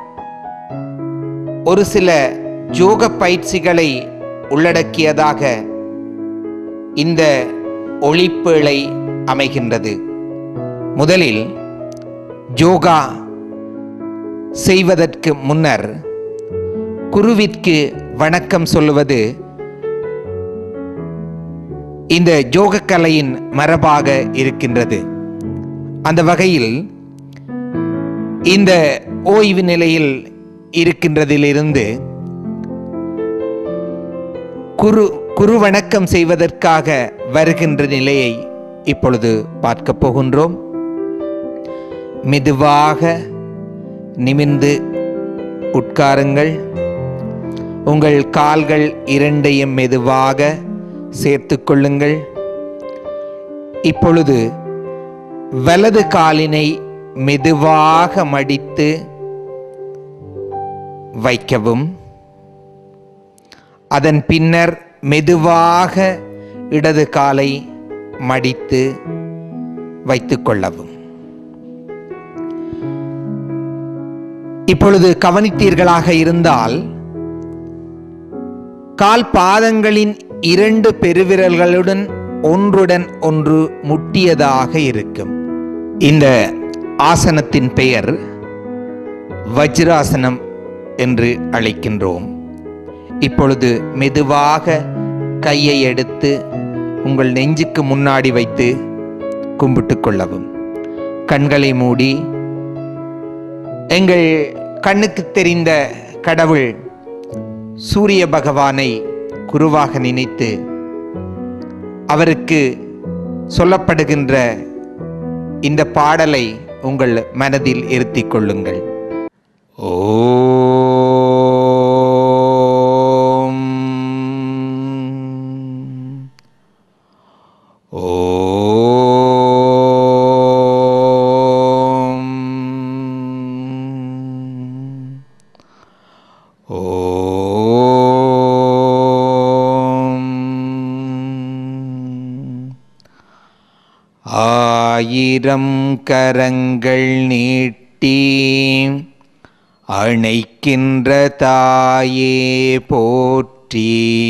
ஒரு சில யோக பயிற்சிகளை உள்ளடக்கியதாக இந்த ஒளிப்பேழை அமைகின்றது முதலில் யோகா செய்வதற்கு முன்னர் குருவிற்கு வணக்கம் சொல்லுவது இந்த யோக கலையின் மரபாக இருக்கின்றது அந்த வகையில் இந்த ஓய்வு நிலையில் இருக்கின்றதிலிருந்து குரு குரு வணக்கம் செய்வதற்காக வருகின்ற நிலையை இப்பொழுது பார்க்க போகின்றோம் மெதுவாக நிமிர்ந்து உட்காருங்கள் உங்கள் கால்கள் இரண்டையும் மெதுவாக சேர்த்து கொள்ளுங்கள் இப்பொழுது வலது காலினை மெதுவாக மடித்து வைக்கவும் அதன் பின்னர் மெதுவாக இடது காலை மடித்து வைத்துக் கொள்ளவும் இப்பொழுது கவனித்தீர்களாக இருந்தால் கால் பாதங்களின் இரண்டு பெருவிரல்களுடன் ஒன்றுடன் ஒன்று முட்டியதாக இருக்கும் இந்த ஆசனத்தின் பெயர் வஜ்ராசனம் என்று அழைக்கின்றோம் இப்பொழுது மெதுவாக கையை எடுத்து உங்கள் நெஞ்சுக்கு முன்னாடி வைத்து கும்பிட்டு கொள்ளவும் கண்களை மூடி எங்கள் கண்ணுக்கு தெரிந்த கடவுள் சூரிய பகவானை குருவாக நினைத்து அவருக்கு சொல்லப்படுகின்ற இந்த பாடலை உங்கள் மனதில் இருத்திக் கொள்ளுங்கள் ஓம் ஓம் ஓம் ஆயிரம் கரங்கள் நீட்டி அணைக்கின்ற தாயே போற்றி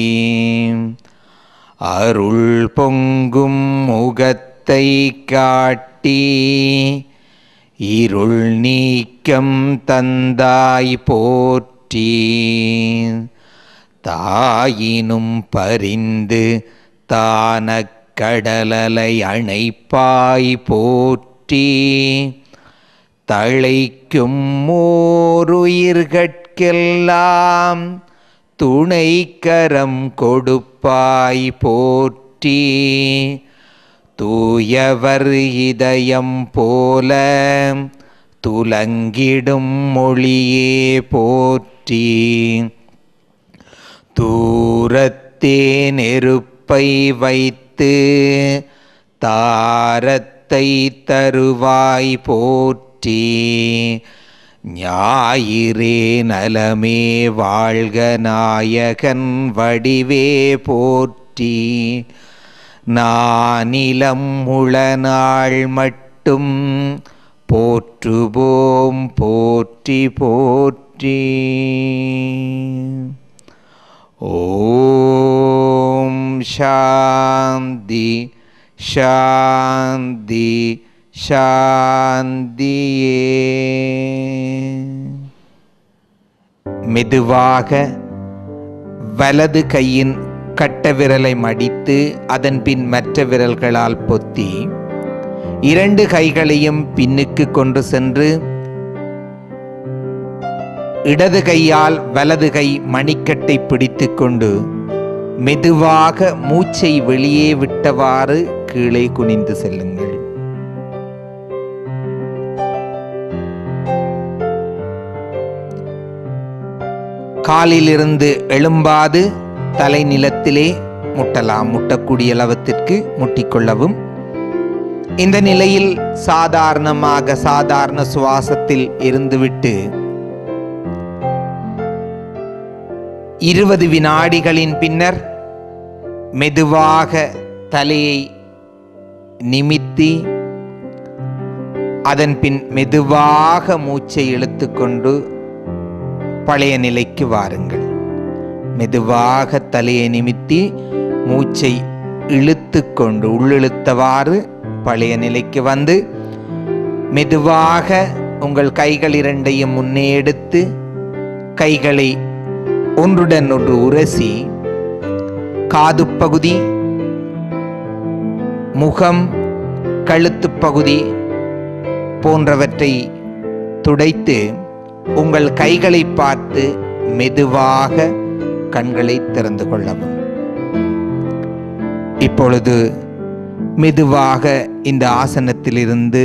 அருள் பொங்கும் முகத்தை காட்டி இருள் நீக்கம் தந்தாய் போற்றி தாயினும் பரிந்து தான கடலலை அணைப்பாய் போற்றி தழைக்கும் ஓருயிர்கட்கெல்லாம் துணைக்கரம் கொடுப்பாய் போற்றி தூயவர் இதயம் போல துலங்கிடும் மொழியே போற்றி தூரத்தே நெருப்பை வைத்து தாரத்தை தருவாய் போற்றி ஞாயிறே நலமே வாழ்க நாயகன் வடிவே போற்றி நானிலம் உளநாள் மட்டும் போற்றுவோம் போற்றி போற்றி ஓம் சாந்தி சாந்தி சாந்தியே மெதுவாக வலது கையின் கட்ட விரலை மடித்து அதன் பின் மற்ற விரல்களால் பொத்தி இரண்டு கைகளையும் பின்னுக்கு கொண்டு சென்று இடது கையால் வலது கை மணிக்கட்டை பிடித்துக்கொண்டு மெதுவாக மூச்சை வெளியே விட்டவாறு கீழே குனிந்து செல்லுங்கள் காலிலிருந்து எழும்பாது தலை நிலத்திலே முட்டலாம் முட்டக்கூடிய அளவத்திற்கு முட்டிக்கொள்ளவும் இந்த நிலையில் சாதாரணமாக சாதாரண சுவாசத்தில் இருந்துவிட்டு இருபது வினாடிகளின் பின்னர் மெதுவாக தலையை நிமித்தி அதன் பின் மெதுவாக மூச்சை இழுத்துக்கொண்டு பழைய நிலைக்கு வாருங்கள் மெதுவாக தலையை நிமித்தி மூச்சை இழுத்துக்கொண்டு உள்ளிழுத்தவாறு பழைய நிலைக்கு வந்து மெதுவாக உங்கள் கைகள் இரண்டையும் முன்னே எடுத்து கைகளை ஒன்றுடன் ஒன்று உரசி காது பகுதி முகம் கழுத்துப் பகுதி போன்றவற்றை துடைத்து உங்கள் கைகளை பார்த்து மெதுவாக கண்களை திறந்து கொள்ளவும் இப்பொழுது மெதுவாக இந்த ஆசனத்திலிருந்து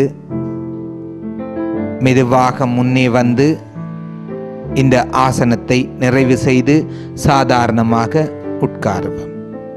மெதுவாக முன்னே வந்து இந்த ஆசனத்தை நிறைவு செய்து சாதாரணமாக உட்காருவோம்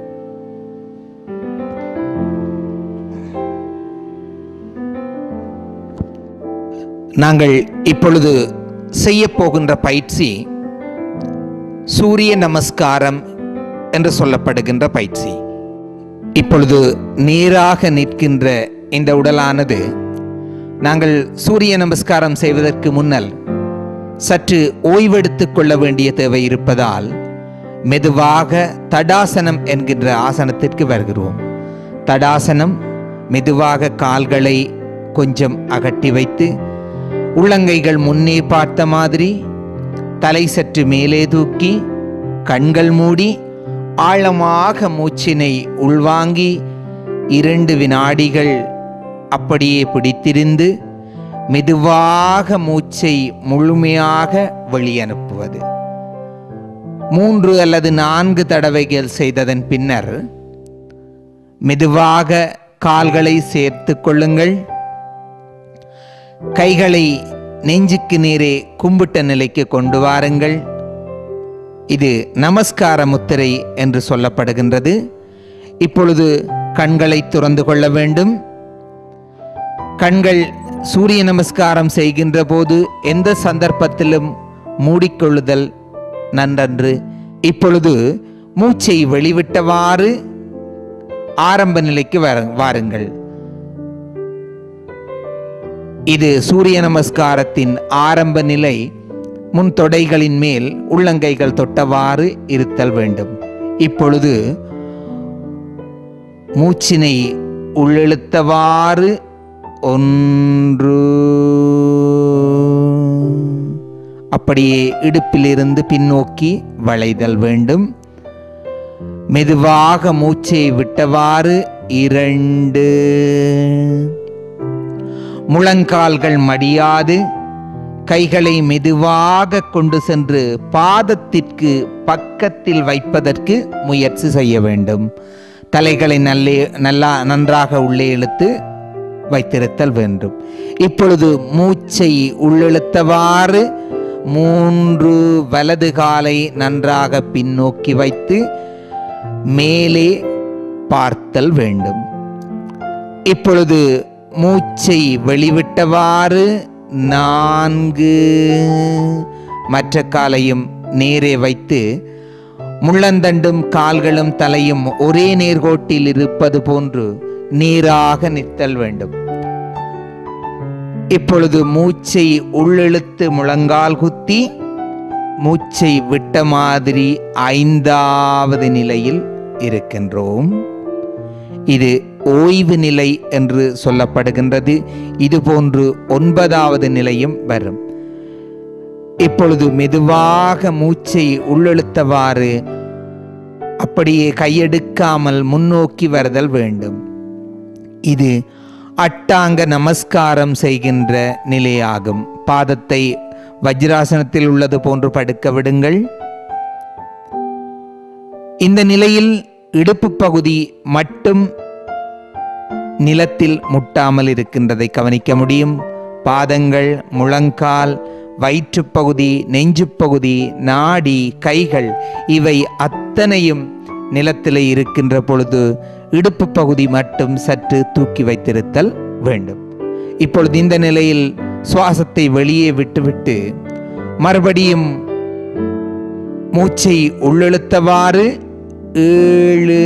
நாங்கள் இப்பொழுது செய்ய போகின்ற பயிற்சி சூரிய நமஸ்காரம் என்று சொல்லப்படுகின்ற பயிற்சி இப்பொழுது நேராக நிற்கின்ற இந்த உடலானது நாங்கள் சூரிய நமஸ்காரம் செய்வதற்கு முன்னல் சற்று ஓய்வெடுத்துக் கொள்ள வேண்டிய தேவை இருப்பதால் மெதுவாக தடாசனம் என்கின்ற ஆசனத்திற்கு வருகிறோம் தடாசனம் மெதுவாக கால்களை கொஞ்சம் அகட்டி வைத்து உள்ளங்கைகள் முன்னே பார்த்த மாதிரி தலை சற்று மேலே தூக்கி கண்கள் மூடி ஆழமாக மூச்சினை உள்வாங்கி இரண்டு வினாடிகள் அப்படியே பிடித்திருந்து மெதுவாக மூச்சை முழுமையாக வெளியனுப்புவது மூன்று அல்லது நான்கு தடவைகள் செய்ததன் பின்னர் மெதுவாக கால்களை சேர்த்து கொள்ளுங்கள் கைகளை நெஞ்சுக்கு நேரே கும்பிட்ட நிலைக்கு கொண்டு வாருங்கள் இது நமஸ்கார முத்திரை என்று சொல்லப்படுகின்றது இப்பொழுது கண்களை துறந்து கொள்ள வேண்டும் கண்கள் சூரிய நமஸ்காரம் செய்கின்ற போது எந்த சந்தர்ப்பத்திலும் மூடிக்கொள்ளுதல் நன்றன்று இப்பொழுது மூச்சை வெளிவிட்டவாறு ஆரம்ப நிலைக்கு வர வாருங்கள் இது சூரிய நமஸ்காரத்தின் ஆரம்ப நிலை முன் தொடைகளின் மேல் உள்ளங்கைகள் தொட்டவாறு இருத்தல் வேண்டும் இப்பொழுது மூச்சினை உள்ளிழுத்தவாறு ஒன்று அப்படியே இடுப்பிலிருந்து பின்னோக்கி வளைதல் வேண்டும் மெதுவாக மூச்சை விட்டவாறு இரண்டு முழங்கால்கள் மடியாது கைகளை மெதுவாக கொண்டு சென்று பாதத்திற்கு பக்கத்தில் வைப்பதற்கு முயற்சி செய்ய வேண்டும் தலைகளை நல்லே நல்லா நன்றாக உள்ளே இழுத்து வைத்திருத்தல் வேண்டும் இப்பொழுது மூச்சை உள்ளிழுத்தவாறு மூன்று வலது காலை நன்றாக பின்னோக்கி வைத்து மேலே பார்த்தல் வேண்டும் இப்பொழுது மூச்சை வெளிவிட்டவாறு நான்கு மற்ற காலையும் நேரே வைத்து முள்ளந்தண்டும் கால்களும் தலையும் ஒரே நேர்கோட்டில் இருப்பது போன்று நேராக நிற்தல் வேண்டும் இப்பொழுது மூச்சை உள்ளிழுத்து முழங்கால் குத்தி மூச்சை விட்ட மாதிரி ஐந்தாவது நிலையில் இருக்கின்றோம் இது ஓய்வு நிலை என்று சொல்லப்படுகின்றது இதுபோன்று ஒன்பதாவது நிலையும் வரும் இப்பொழுது மெதுவாக மூச்சை உள்ளெழுத்தவாறு அப்படியே கையெடுக்காமல் முன்னோக்கி வருதல் வேண்டும் இது அட்டாங்க நமஸ்காரம் செய்கின்ற நிலையாகும் பாதத்தை வஜ்ராசனத்தில் உள்ளது போன்று படுக்க விடுங்கள் இந்த நிலையில் இடுப்பு பகுதி மட்டும் நிலத்தில் முட்டாமல் இருக்கின்றதை கவனிக்க முடியும் பாதங்கள் முழங்கால் வயிற்றுப்பகுதி நெஞ்சுப்பகுதி நாடி கைகள் இவை அத்தனையும் நிலத்திலே இருக்கின்ற பொழுது இடுப்பு பகுதி மட்டும் சற்று தூக்கி வைத்திருத்தல் வேண்டும் இப்பொழுது இந்த நிலையில் சுவாசத்தை வெளியே விட்டுவிட்டு மறுபடியும் மூச்சை உள்ளெழுத்தவாறு ஏழு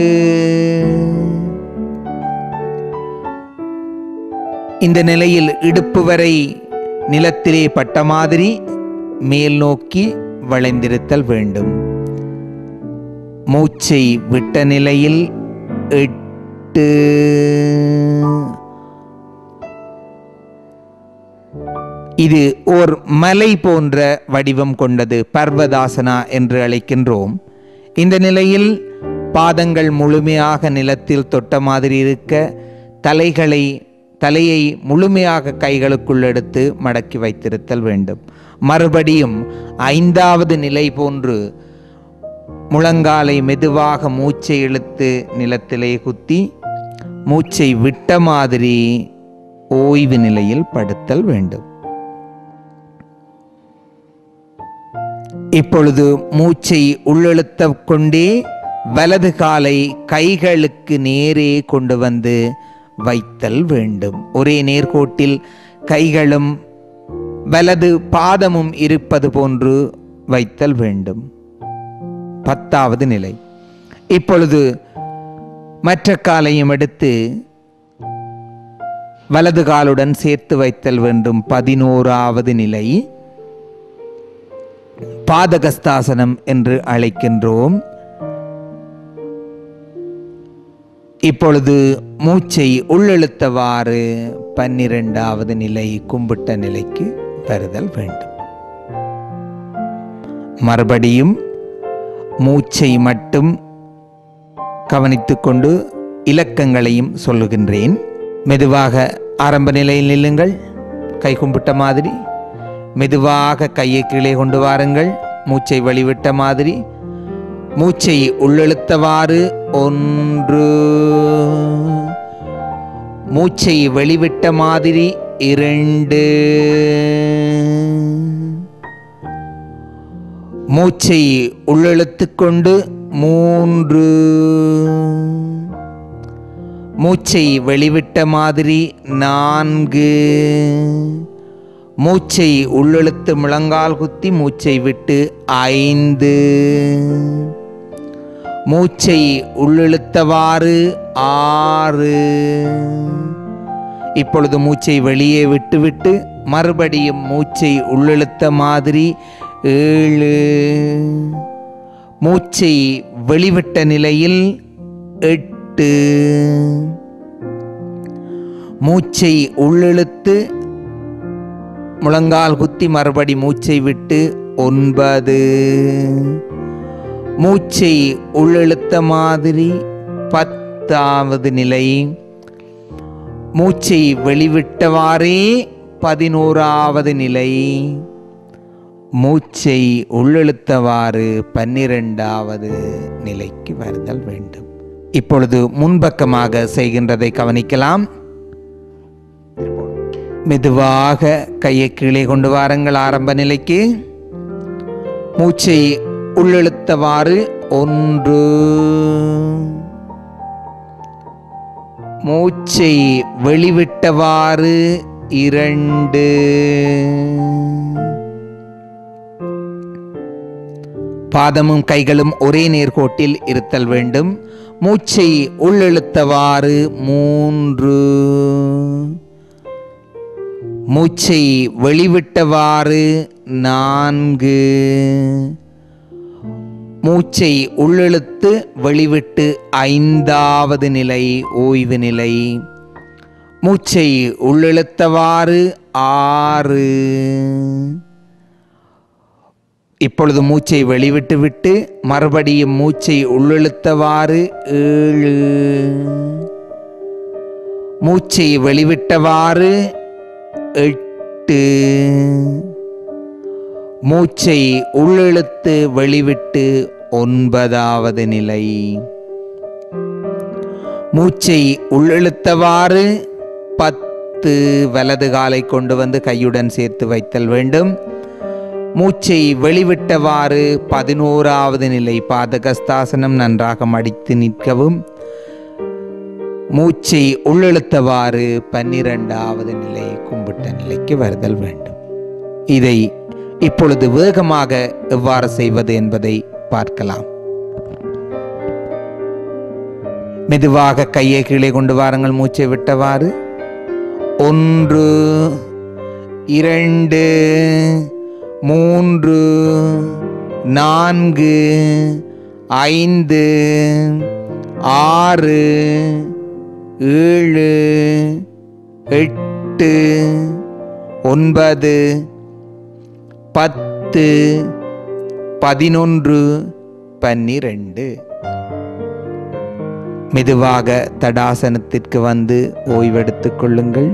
இந்த நிலையில் இடுப்பு வரை நிலத்திலே பட்ட மாதிரி மேல் நோக்கி வளைந்திருத்தல் வேண்டும் மூச்சை விட்ட நிலையில் எட்டு இது ஓர் மலை போன்ற வடிவம் கொண்டது பர்வதாசனா என்று அழைக்கின்றோம் இந்த நிலையில் பாதங்கள் முழுமையாக நிலத்தில் தொட்ட மாதிரி இருக்க தலைகளை தலையை முழுமையாக கைகளுக்குள் எடுத்து மடக்கி வைத்திருத்தல் வேண்டும் மறுபடியும் ஐந்தாவது நிலை போன்று முழங்காலை மெதுவாக மூச்சை இழுத்து நிலத்திலே குத்தி மூச்சை விட்ட மாதிரி ஓய்வு நிலையில் படுத்தல் வேண்டும் இப்பொழுது மூச்சை உள்ளெழுத்த கொண்டே வலது காலை கைகளுக்கு நேரே கொண்டு வந்து வைத்தல் வேண்டும் ஒரே நேர்கோட்டில் கைகளும் வலது பாதமும் இருப்பது போன்று வைத்தல் வேண்டும் பத்தாவது நிலை இப்பொழுது மற்ற காலையும் எடுத்து வலது காலுடன் சேர்த்து வைத்தல் வேண்டும் பதினோராவது நிலை பாதகஸ்தாசனம் என்று அழைக்கின்றோம் இப்பொழுது மூச்சை உள்ளெழுத்தவாறு பன்னிரெண்டாவது நிலை கும்பிட்ட நிலைக்கு வருதல் வேண்டும் மறுபடியும் மூச்சை மட்டும் கவனித்துக்கொண்டு இலக்கங்களையும் சொல்லுகின்றேன் மெதுவாக ஆரம்ப நிலையில் நில்லுங்கள் கை கும்பிட்ட மாதிரி மெதுவாக கையை கீழே கொண்டு வாருங்கள் மூச்சை வழிவிட்ட மாதிரி மூச்சை உள்ளெழுத்தவாறு ஒன்று மூச்சை வெளிவிட்ட மாதிரி இரண்டு மூச்சை உள்ளெழுத்துக் கொண்டு மூன்று மூச்சை வெளிவிட்ட மாதிரி நான்கு மூச்சை உள்ளெழுத்து முழங்கால் குத்தி மூச்சை விட்டு ஐந்து மூச்சை உள்ளெழுத்தவாறு ஆறு இப்பொழுது மூச்சை வெளியே விட்டுவிட்டு மறுபடியும் மூச்சை உள்ளெழுத்த மாதிரி ஏழு மூச்சை வெளிவிட்ட நிலையில் எட்டு மூச்சை உள்ளெழுத்து முழங்கால் குத்தி மறுபடி மூச்சை விட்டு ஒன்பது மூச்சை உள்ளெழுத்த மாதிரி பத்தாவது நிலை மூச்சை வெளிவிட்டவாறே பதினோராவது நிலை மூச்சை உள்ளெழுத்தவாறு பன்னிரெண்டாவது நிலைக்கு வருதல் வேண்டும் இப்பொழுது முன்பக்கமாக செய்கின்றதை கவனிக்கலாம் மெதுவாக கையை கீழே கொண்டு வாருங்கள் ஆரம்ப நிலைக்கு மூச்சை உள்ளெழுத்தவாறு ஒன்று மூச்சை வெளிவிட்டவாறு இரண்டு பாதமும் கைகளும் ஒரே நேர்கோட்டில் இருத்தல் வேண்டும் மூச்சை உள்ளெழுத்தவாறு மூன்று மூச்சை வெளிவிட்டவாறு நான்கு மூச்சை உள்ளெழுத்து வெளிவிட்டு ஐந்தாவது நிலை ஓய்வு நிலை மூச்சை உள்ளெழுத்தவாறு ஆறு இப்பொழுது மூச்சை வெளிவிட்டு விட்டு மறுபடியும் மூச்சை உள்ளெழுத்தவாறு ஏழு மூச்சை வெளிவிட்டவாறு எட்டு மூச்சை உள்ளெழுத்து வெளிவிட்டு ஒன்பதாவது நிலை மூச்சை உள்ளிழுத்தவாறு பத்து வலது காலை கொண்டு வந்து கையுடன் சேர்த்து வைத்தல் வேண்டும் மூச்சை வெளிவிட்டவாறு பதினோராவது நிலை பாதகஸ்தாசனம் நன்றாக மடித்து நிற்கவும் மூச்சை உள்ளிழுத்தவாறு பன்னிரெண்டாவது நிலை கும்பிட்ட நிலைக்கு வருதல் வேண்டும் இதை இப்பொழுது வேகமாக எவ்வாறு செய்வது என்பதை பார்க்கலாம் மெதுவாக கையை கீழே கொண்டு வாருங்கள் மூச்சை விட்டவாறு ஒன்று இரண்டு மூன்று நான்கு ஐந்து ஆறு ஏழு எட்டு ஒன்பது பத்து பதினொன்று பன்னிரண்டு மெதுவாக தடாசனத்திற்கு வந்து ஓய்வெடுத்துக் கொள்ளுங்கள்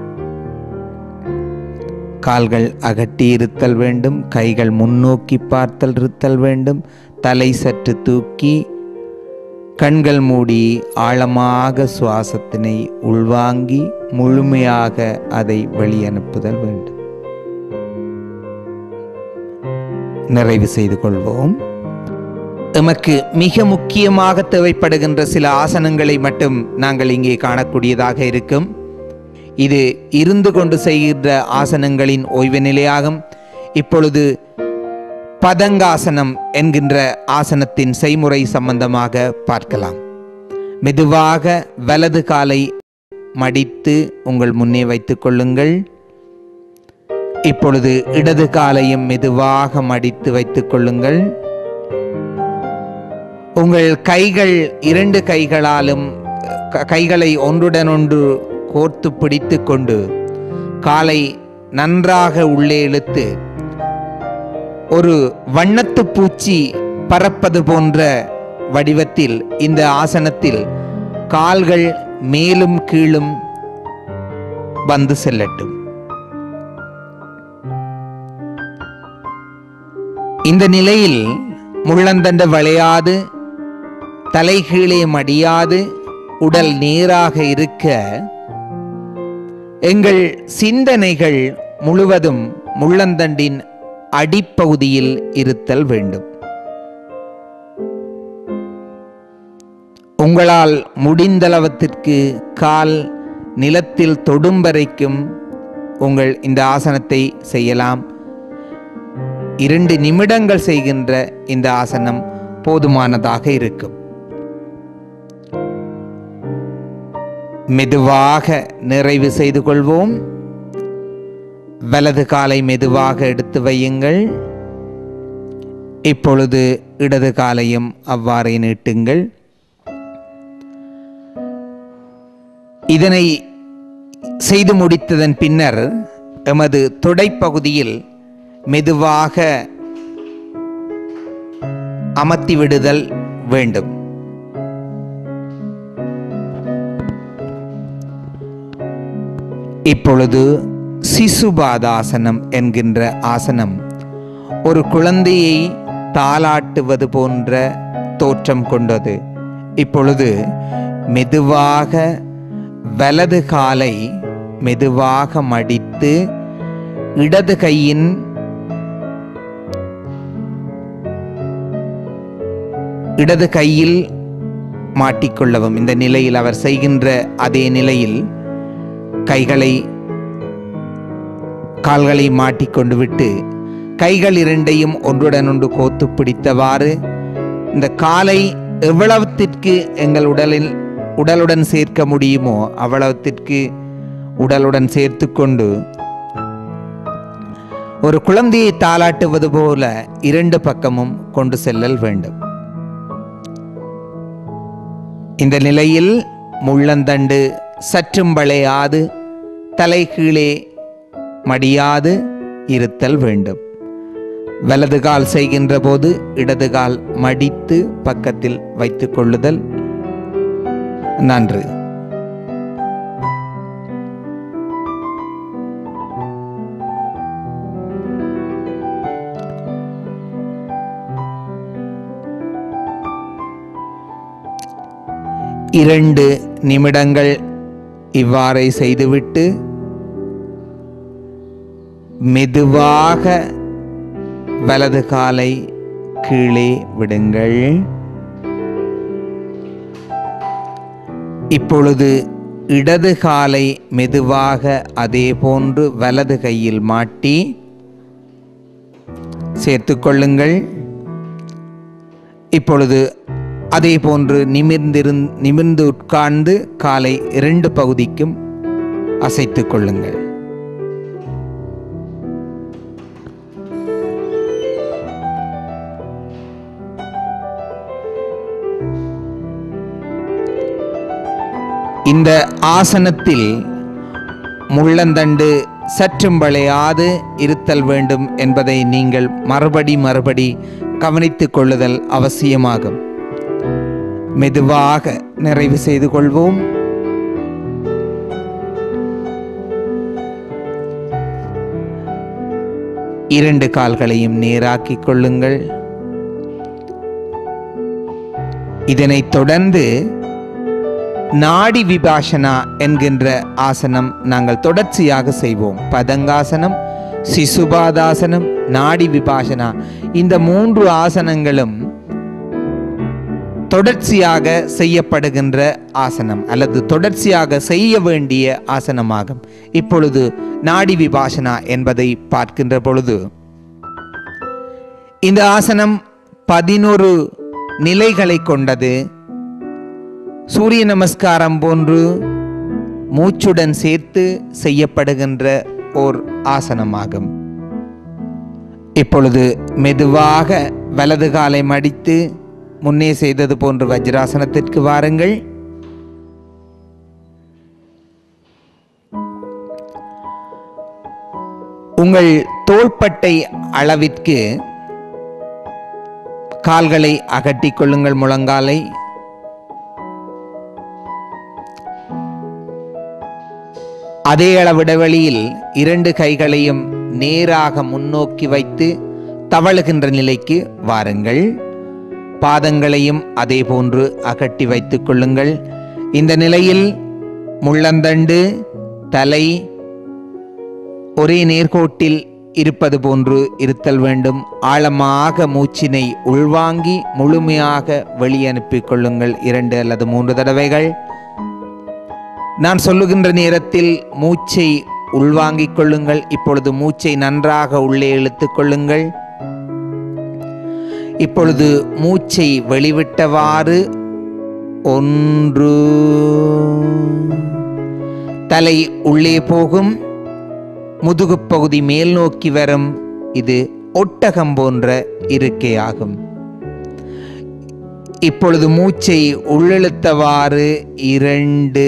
கால்கள் அகட்டி இருத்தல் வேண்டும் கைகள் முன்னோக்கி பார்த்தல் இருத்தல் வேண்டும் தலை சற்று தூக்கி கண்கள் மூடி ஆழமாக சுவாசத்தினை உள்வாங்கி முழுமையாக அதை வெளியனுப்புதல் வேண்டும் நிறைவு செய்து கொள்வோம் எமக்கு மிக முக்கியமாக தேவைப்படுகின்ற சில ஆசனங்களை மட்டும் நாங்கள் இங்கே காணக்கூடியதாக இருக்கும் இது இருந்து கொண்டு செய்கின்ற ஆசனங்களின் ஓய்வு நிலையாகும் இப்பொழுது பதங்காசனம் என்கின்ற ஆசனத்தின் செய்முறை சம்பந்தமாக பார்க்கலாம் மெதுவாக வலது காலை மடித்து உங்கள் முன்னே வைத்துக் கொள்ளுங்கள் இப்பொழுது இடது காலையும் மெதுவாக மடித்து வைத்துக் கொள்ளுங்கள் உங்கள் கைகள் இரண்டு கைகளாலும் க- கைகளை ஒன்றுடன் ஒன்று கோர்த்து பிடித்து கொண்டு காலை நன்றாக உள்ளே இழுத்து ஒரு வண்ணத்து பூச்சி பறப்பது போன்ற வடிவத்தில் இந்த ஆசனத்தில் கால்கள் மேலும் கீழும் வந்து செல்லட்டும் இந்த நிலையில் முள்ளந்தண்டு வளையாது தலை கீழே மடியாது உடல் நேராக இருக்க எங்கள் சிந்தனைகள் முழுவதும் முள்ளந்தண்டின் அடிப்பகுதியில் இருத்தல் வேண்டும் உங்களால் முடிந்தளவத்திற்கு கால் நிலத்தில் தொடும் வரைக்கும் உங்கள் இந்த ஆசனத்தை செய்யலாம் இரண்டு நிமிடங்கள் செய்கின்ற இந்த ஆசனம் போதுமானதாக இருக்கும் மெதுவாக நிறைவு செய்து கொள்வோம் வலது காலை மெதுவாக எடுத்து வையுங்கள் இப்பொழுது இடது காலையும் அவ்வாறே நீட்டுங்கள் இதனை செய்து முடித்ததன் பின்னர் எமது தொடைப்பகுதியில் மெதுவாக அமர்த்தி விடுதல் வேண்டும் இப்பொழுது சிசுபாதாசனம் என்கின்ற ஆசனம் ஒரு குழந்தையை தாலாட்டுவது போன்ற தோற்றம் கொண்டது இப்பொழுது மெதுவாக வலது காலை மெதுவாக மடித்து இடது கையின் இடது கையில் மாட்டிக்கொள்ளவும் இந்த நிலையில் அவர் செய்கின்ற அதே நிலையில் கைகளை கால்களை மாட்டிக்கொண்டு விட்டு கைகள் இரண்டையும் ஒன்றுடன் ஒன்று கோத்து பிடித்தவாறு இந்த காலை எவ்வளவுத்திற்கு எங்கள் உடலில் உடலுடன் சேர்க்க முடியுமோ அவ்வளவுத்திற்கு உடலுடன் சேர்த்து கொண்டு ஒரு குழந்தையை தாளாட்டுவது போல இரண்டு பக்கமும் கொண்டு செல்லல் வேண்டும் இந்த நிலையில் முள்ளந்தண்டு சற்றும் வளையாது தலை கீழே மடியாது இருத்தல் வேண்டும் வலது கால் செய்கின்ற போது இடது கால் மடித்து பக்கத்தில் வைத்துக் கொள்ளுதல் நன்று இரண்டு நிமிடங்கள் இவ்வாறே செய்துவிட்டு மெதுவாக வலது காலை கீழே விடுங்கள் இப்பொழுது இடது காலை மெதுவாக அதே போன்று வலது கையில் மாட்டி சேர்த்துக்கொள்ளுங்கள் இப்பொழுது அதே போன்று நிமிர்ந்திருந் நிமிர்ந்து உட்கார்ந்து காலை இரண்டு பகுதிக்கும் அசைத்துக் கொள்ளுங்கள் இந்த ஆசனத்தில் முள்ளந்தண்டு சற்றும் வளையாது இருத்தல் வேண்டும் என்பதை நீங்கள் மறுபடி மறுபடி கவனித்துக் கொள்ளுதல் அவசியமாகும் மெதுவாக நிறைவு செய்து கொள்வோம் இரண்டு கால்களையும் நேராக்கிக் கொள்ளுங்கள் இதனைத் தொடர்ந்து நாடி விபாஷனா என்கின்ற ஆசனம் நாங்கள் தொடர்ச்சியாக செய்வோம் பதங்காசனம் சிசுபாதாசனம் நாடி விபாஷனா இந்த மூன்று ஆசனங்களும் தொடர்ச்சியாக செய்யப்படுகின்ற ஆசனம் அல்லது தொடர்ச்சியாக செய்ய வேண்டிய ஆசனமாகும் இப்பொழுது நாடி விபாஷனா என்பதை பார்க்கின்ற பொழுது இந்த ஆசனம் பதினொரு நிலைகளை கொண்டது சூரிய நமஸ்காரம் போன்று மூச்சுடன் சேர்த்து செய்யப்படுகின்ற ஓர் ஆசனமாகும் இப்பொழுது மெதுவாக வலது காலை மடித்து முன்னே செய்தது போன்று வஜ்ராசனத்திற்கு வாருங்கள் உங்கள் தோள்பட்டை அளவிற்கு கால்களை அகட்டிக் கொள்ளுங்கள் முழங்காலை அதே அளவு இடைவெளியில் இரண்டு கைகளையும் நேராக முன்னோக்கி வைத்து தவழுகின்ற நிலைக்கு வாருங்கள் பாதங்களையும் அதே போன்று அகட்டி வைத்துக் கொள்ளுங்கள் இந்த நிலையில் முள்ளந்தண்டு தலை ஒரே நேர்கோட்டில் இருப்பது போன்று இருத்தல் வேண்டும் ஆழமாக மூச்சினை உள்வாங்கி முழுமையாக வெளியனுப்பிக் கொள்ளுங்கள் இரண்டு அல்லது மூன்று தடவைகள் நான் சொல்லுகின்ற நேரத்தில் மூச்சை உள்வாங்கிக் கொள்ளுங்கள் இப்பொழுது மூச்சை நன்றாக உள்ளே இழுத்துக் கொள்ளுங்கள் இப்பொழுது மூச்சை வெளிவிட்டவாறு ஒன்று தலை உள்ளே போகும் முதுகுப் பகுதி மேல் நோக்கி வரும் இது ஒட்டகம் போன்ற இருக்கையாகும் இப்பொழுது மூச்சை உள்ளிழுத்தவாறு இரண்டு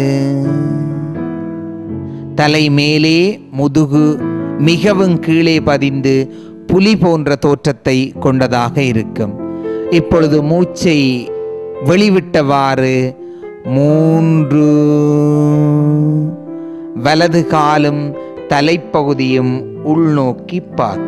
தலை மேலே முதுகு மிகவும் கீழே பதிந்து புலி போன்ற தோற்றத்தை கொண்டதாக இருக்கும் இப்பொழுது மூச்சை வெளிவிட்டவாறு மூன்று வலது காலும் தலைப்பகுதியும் உள்நோக்கி பார்க்கும்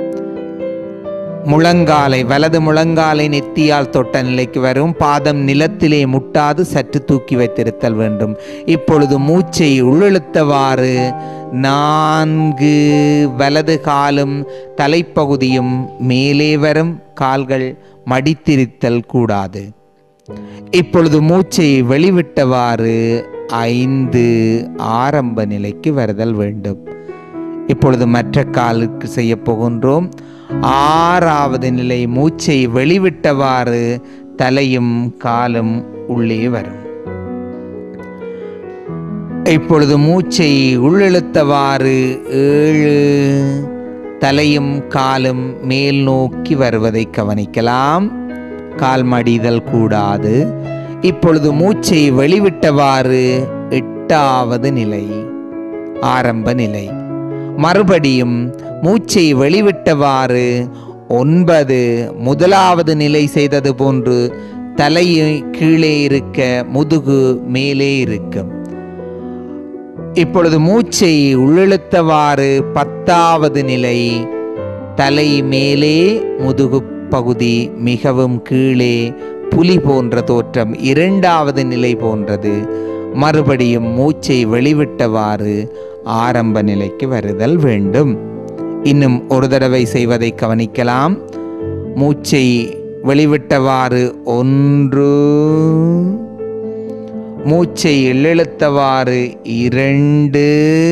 முழங்காலை வலது முழங்காலை நெத்தியால் தொட்ட நிலைக்கு வரும் பாதம் நிலத்திலே முட்டாது சற்று தூக்கி வைத்திருத்தல் வேண்டும் இப்பொழுது மூச்சை உள்ளிழுத்தவாறு நான்கு வலது காலும் தலைப்பகுதியும் மேலே வரும் கால்கள் மடித்திருத்தல் கூடாது இப்பொழுது மூச்சை வெளிவிட்டவாறு ஐந்து ஆரம்ப நிலைக்கு வருதல் வேண்டும் இப்பொழுது மற்ற காலுக்கு செய்ய போகின்றோம் ஆறாவது நிலை மூச்சை வெளிவிட்டவாறு தலையும் காலும் உள்ளே வரும் இப்பொழுது மூச்சை உள்ளிழுத்தவாறு ஏழு தலையும் காலும் மேல் நோக்கி வருவதை கவனிக்கலாம் கால் மடிதல் கூடாது இப்பொழுது மூச்சை வெளிவிட்டவாறு எட்டாவது நிலை ஆரம்ப நிலை மறுபடியும் மூச்சை வெளிவிட்டவாறு ஒன்பது முதலாவது நிலை செய்தது போன்று தலை கீழே இருக்க முதுகு மேலே இருக்கும் இப்பொழுது மூச்சை உள்ளிழுத்தவாறு பத்தாவது நிலை தலை மேலே முதுகு பகுதி மிகவும் கீழே புலி போன்ற தோற்றம் இரண்டாவது நிலை போன்றது மறுபடியும் மூச்சை வெளிவிட்டவாறு ஆரம்ப நிலைக்கு வருதல் வேண்டும் இன்னும் ஒரு தடவை செய்வதை கவனிக்கலாம் மூச்சை வெளிவிட்டவாறு ஒன்று மூச்சை இழுத்தவாறு இரண்டு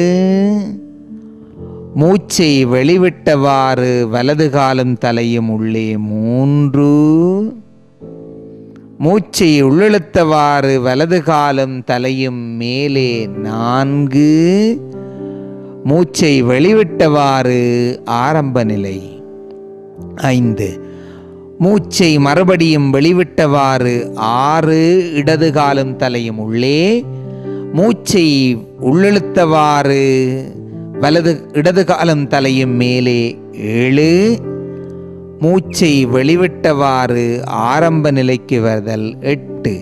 மூச்சை வெளிவிட்டவாறு வலது காலும் தலையும் உள்ளே மூன்று மூச்சை உள்ளிழுத்தவாறு வலது காலும் தலையும் மேலே நான்கு மூச்சை வெளிவிட்டவாறு ஆரம்ப நிலை ஐந்து மூச்சை மறுபடியும் வெளிவிட்டவாறு ஆறு இடது காலும் தலையும் உள்ளே மூச்சை உள்ளிழுத்தவாறு வலது இடது காலம் தலையும் மேலே ஏழு மூச்சை வெளிவிட்டவாறு ஆரம்ப நிலைக்கு வருதல் எட்டு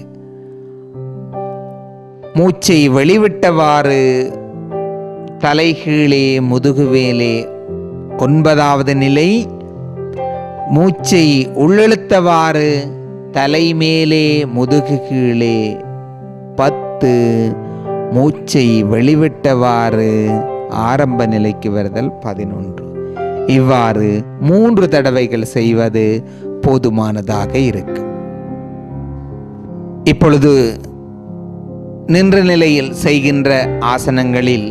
மூச்சை வெளிவிட்டவாறு தலைகீழே முதுகுவேலே ஒன்பதாவது நிலை மூச்சை உள்ளிழுத்தவாறு தலைமேலே முதுகு கீழே பத்து மூச்சை வெளிவிட்டவாறு ஆரம்ப நிலைக்கு வருதல் பதினொன்று இவ்வாறு மூன்று தடவைகள் செய்வது போதுமானதாக இருக்கும் இப்பொழுது நின்ற நிலையில் செய்கின்ற ஆசனங்களில்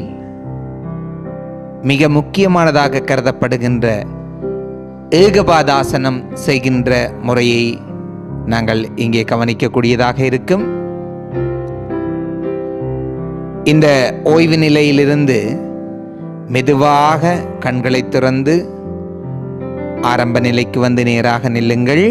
மிக முக்கியமானதாக கருதப்படுகின்ற ஏகபாதாசனம் செய்கின்ற முறையை நாங்கள் இங்கே கவனிக்கக்கூடியதாக இருக்கும் இந்த ஓய்வு நிலையிலிருந்து மெதுவாக கண்களை திறந்து ஆரம்ப நிலைக்கு வந்து நேராக நில்லுங்கள்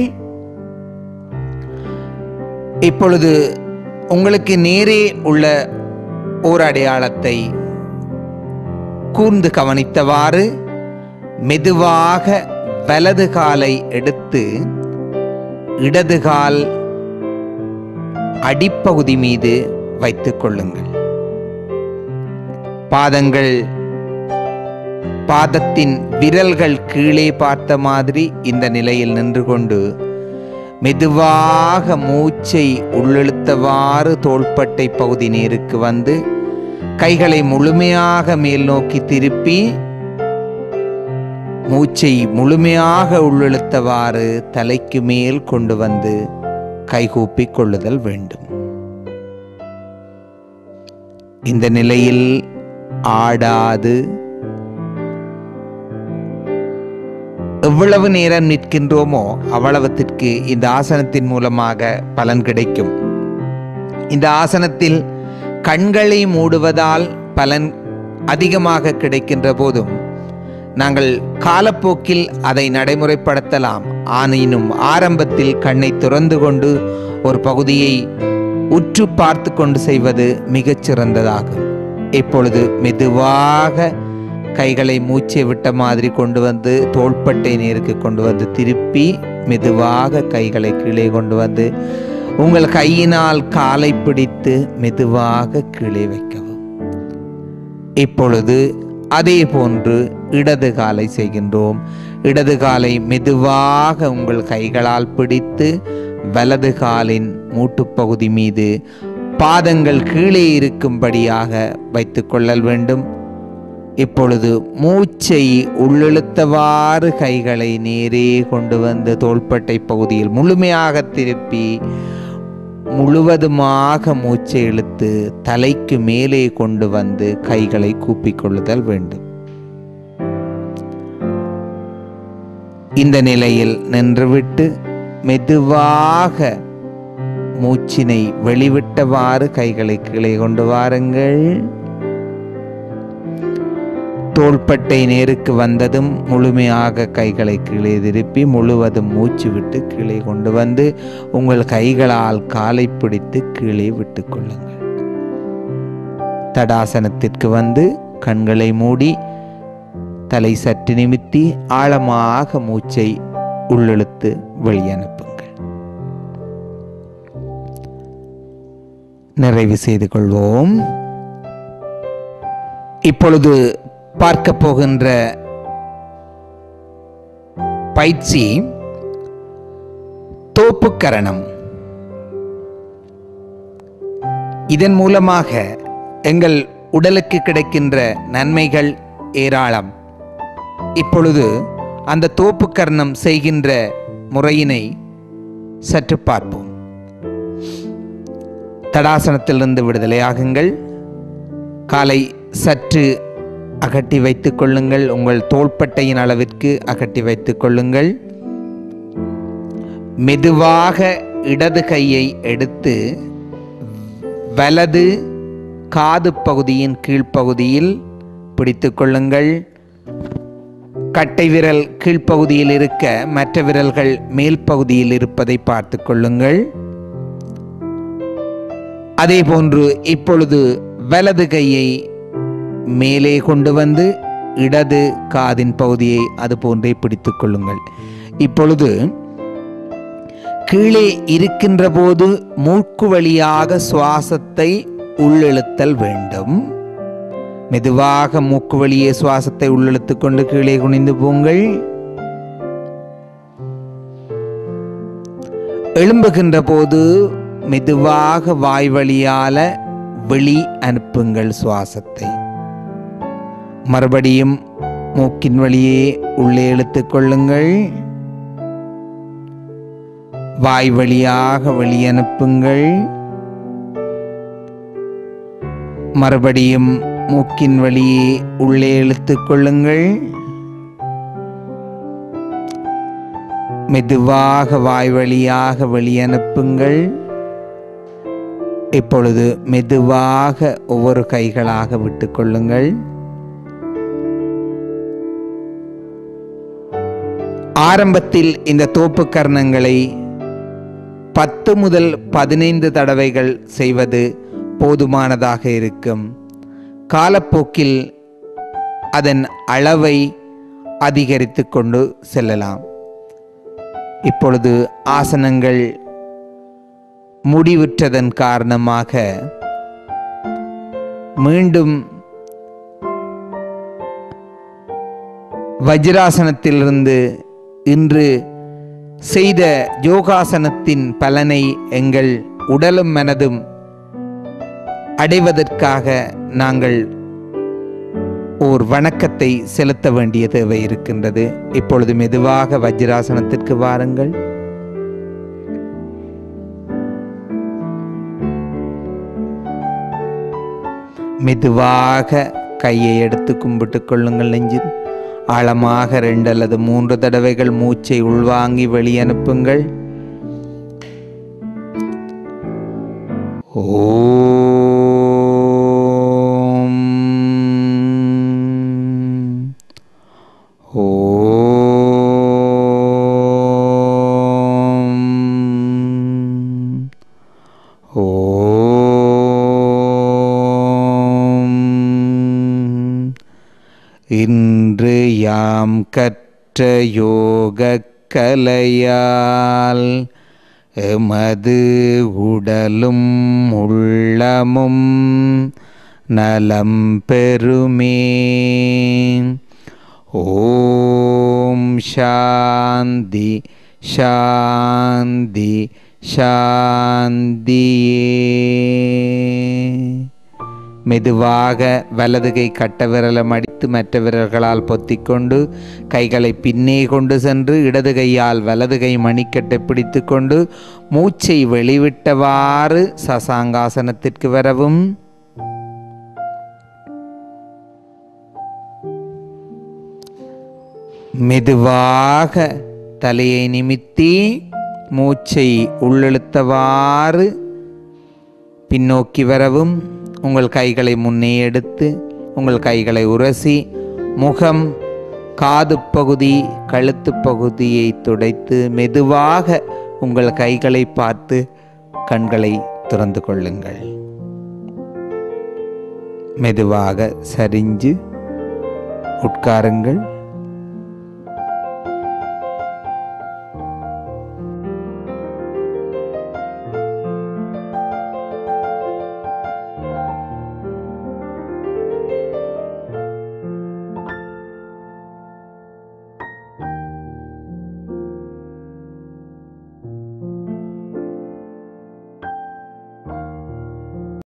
இப்பொழுது உங்களுக்கு நேரே உள்ள ஓர் அடையாளத்தை கூர்ந்து கவனித்தவாறு மெதுவாக வலது காலை எடுத்து இடது கால் அடிப்பகுதி மீது வைத்துக் கொள்ளுங்கள் பாதங்கள் பாதத்தின் விரல்கள் கீழே பார்த்த மாதிரி இந்த நிலையில் நின்று கொண்டு மெதுவாக மூச்சை உள்ளிழுத்தவாறு தோள்பட்டை பகுதி நேருக்கு வந்து கைகளை முழுமையாக மேல் நோக்கி திருப்பி மூச்சை முழுமையாக உள்ளிழுத்தவாறு தலைக்கு மேல் கொண்டு வந்து கைகூப்பிக் கொள்ளுதல் வேண்டும் இந்த நிலையில் ஆடாது எவ்வளவு நேரம் நிற்கின்றோமோ அவ்வளவத்திற்கு இந்த ஆசனத்தின் மூலமாக பலன் கிடைக்கும் இந்த ஆசனத்தில் கண்களை மூடுவதால் பலன் அதிகமாக கிடைக்கின்ற போதும் நாங்கள் காலப்போக்கில் அதை நடைமுறைப்படுத்தலாம் ஆனினும் ஆரம்பத்தில் கண்ணை திறந்து கொண்டு ஒரு பகுதியை உற்று பார்த்து கொண்டு செய்வது மிகச் சிறந்ததாகும் இப்பொழுது மெதுவாக கைகளை மூச்சை விட்ட மாதிரி கொண்டு வந்து தோள்பட்டை நேருக்கு கொண்டு வந்து திருப்பி மெதுவாக கைகளை கீழே கொண்டு வந்து உங்கள் கையினால் காலை பிடித்து மெதுவாக கீழே வைக்கவும் இப்பொழுது அதே போன்று இடது காலை செய்கின்றோம் இடது காலை மெதுவாக உங்கள் கைகளால் பிடித்து வலது காலின் மூட்டுப்பகுதி மீது பாதங்கள் கீழே இருக்கும்படியாக வைத்துக் கொள்ளல் வேண்டும் இப்பொழுது மூச்சை உள்ளிழுத்தவாறு கைகளை நேரே கொண்டு வந்து தோள்பட்டை பகுதியில் முழுமையாக திருப்பி முழுவதுமாக மூச்சை இழுத்து தலைக்கு மேலே கொண்டு வந்து கைகளை கூப்பிக் கொள்ளுதல் வேண்டும் இந்த நிலையில் நின்றுவிட்டு மெதுவாக மூச்சினை வெளிவிட்டவாறு கைகளை கீழே கொண்டு வாருங்கள் தோள்பட்டை நேருக்கு வந்ததும் முழுமையாக கைகளை கீழே திருப்பி முழுவதும் மூச்சு விட்டு கீழே கொண்டு வந்து உங்கள் கைகளால் காலை பிடித்து கீழே விட்டு கொள்ளுங்கள் தடாசனத்திற்கு வந்து கண்களை மூடி தலை சற்று நிமித்தி ஆழமாக மூச்சை உள்ளிழுத்து வெளியனுப்புங்கள் நிறைவு செய்து கொள்வோம் இப்பொழுது பார்க்க போகின்ற பயிற்சி தோப்புக்கரணம் இதன் மூலமாக எங்கள் உடலுக்கு கிடைக்கின்ற நன்மைகள் ஏராளம் இப்பொழுது அந்த தோப்பு கர்ணம் செய்கின்ற முறையினை சற்று பார்ப்போம் தடாசனத்திலிருந்து விடுதலையாகுங்கள் காலை சற்று அகட்டி வைத்துக் கொள்ளுங்கள் உங்கள் தோள்பட்டையின் அளவிற்கு அகட்டி வைத்துக் கொள்ளுங்கள் மெதுவாக இடது கையை எடுத்து வலது காது பகுதியின் கீழ்ப்பகுதியில் பிடித்துக் கொள்ளுங்கள் கட்டை விரல் கீழ்ப்பகுதியில் இருக்க மற்ற விரல்கள் மேல் பகுதியில் இருப்பதை பார்த்து கொள்ளுங்கள் அதே போன்று இப்பொழுது வலது கையை மேலே கொண்டு வந்து இடது காதின் பகுதியை அது போன்றே பிடித்துக் கொள்ளுங்கள் இப்பொழுது கீழே இருக்கின்ற போது மூக்கு வழியாக சுவாசத்தை உள்ளிழுத்தல் வேண்டும் மெதுவாக மூக்கு வழியே சுவாசத்தை உள்ளிழுத்துக் கொண்டு கீழே குனிந்து போங்கள் எழும்புகின்ற போது மெதுவாக வாய் வழியால வெளி அனுப்புங்கள் சுவாசத்தை மறுபடியும் மூக்கின் வழியே உள்ளே இழுத்துக் கொள்ளுங்கள் வாய் வழியாக வெளியனுப்புங்கள் மறுபடியும் மூக்கின் வழியே உள்ளே இழுத்துக் கொள்ளுங்கள் மெதுவாக வாய் வழியாக வெளியனுப்புங்கள் இப்பொழுது மெதுவாக ஒவ்வொரு கைகளாக விட்டுக்கொள்ளுங்கள் ஆரம்பத்தில் இந்த தோப்பு கர்ணங்களை பத்து முதல் பதினைந்து தடவைகள் செய்வது போதுமானதாக இருக்கும் காலப்போக்கில் அதன் அளவை அதிகரித்து கொண்டு செல்லலாம் இப்பொழுது ஆசனங்கள் முடிவுற்றதன் காரணமாக மீண்டும் வஜ்ராசனத்திலிருந்து இன்று செய்த யோகாசனத்தின் பலனை எங்கள் உடலும் மனதும் அடைவதற்காக நாங்கள் ஓர் வணக்கத்தை செலுத்த வேண்டிய தேவை இருக்கின்றது இப்பொழுது மெதுவாக வஜ்ராசனத்திற்கு வாருங்கள் மெதுவாக கையை எடுத்து கும்பிட்டு கொள்ளுங்கள் நெஞ்சில் ஆழமாக ரெண்டு அல்லது மூன்று தடவைகள் மூச்சை உள்வாங்கி வெளியனுப்புங்கள் ஓம் ஓம் ஓம் இன்று யாம் கற்ற யோகக் கலையால் எமது உடலும் உள்ளமும் நலம் பெறுமே ஓம் சாந்தி சாந்தி சாந்தியே மெதுவாக வலது கை கட்ட விரலை மடித்து மற்ற விரல்களால் பொத்திக்கொண்டு கைகளை பின்னே கொண்டு சென்று இடது கையால் வலது கை மணிக்கட்டை பிடித்து கொண்டு மூச்சை வெளிவிட்டவாறு சசாங்காசனத்திற்கு வரவும் மெதுவாக தலையை நிமித்தி மூச்சை உள்ளிழுத்தவாறு பின்னோக்கி வரவும் உங்கள் கைகளை முன்னே எடுத்து உங்கள் கைகளை உரசி முகம் காது பகுதி கழுத்து பகுதியை துடைத்து மெதுவாக உங்கள் கைகளை பார்த்து கண்களை திறந்து கொள்ளுங்கள் மெதுவாக சரிஞ்சு உட்காருங்கள்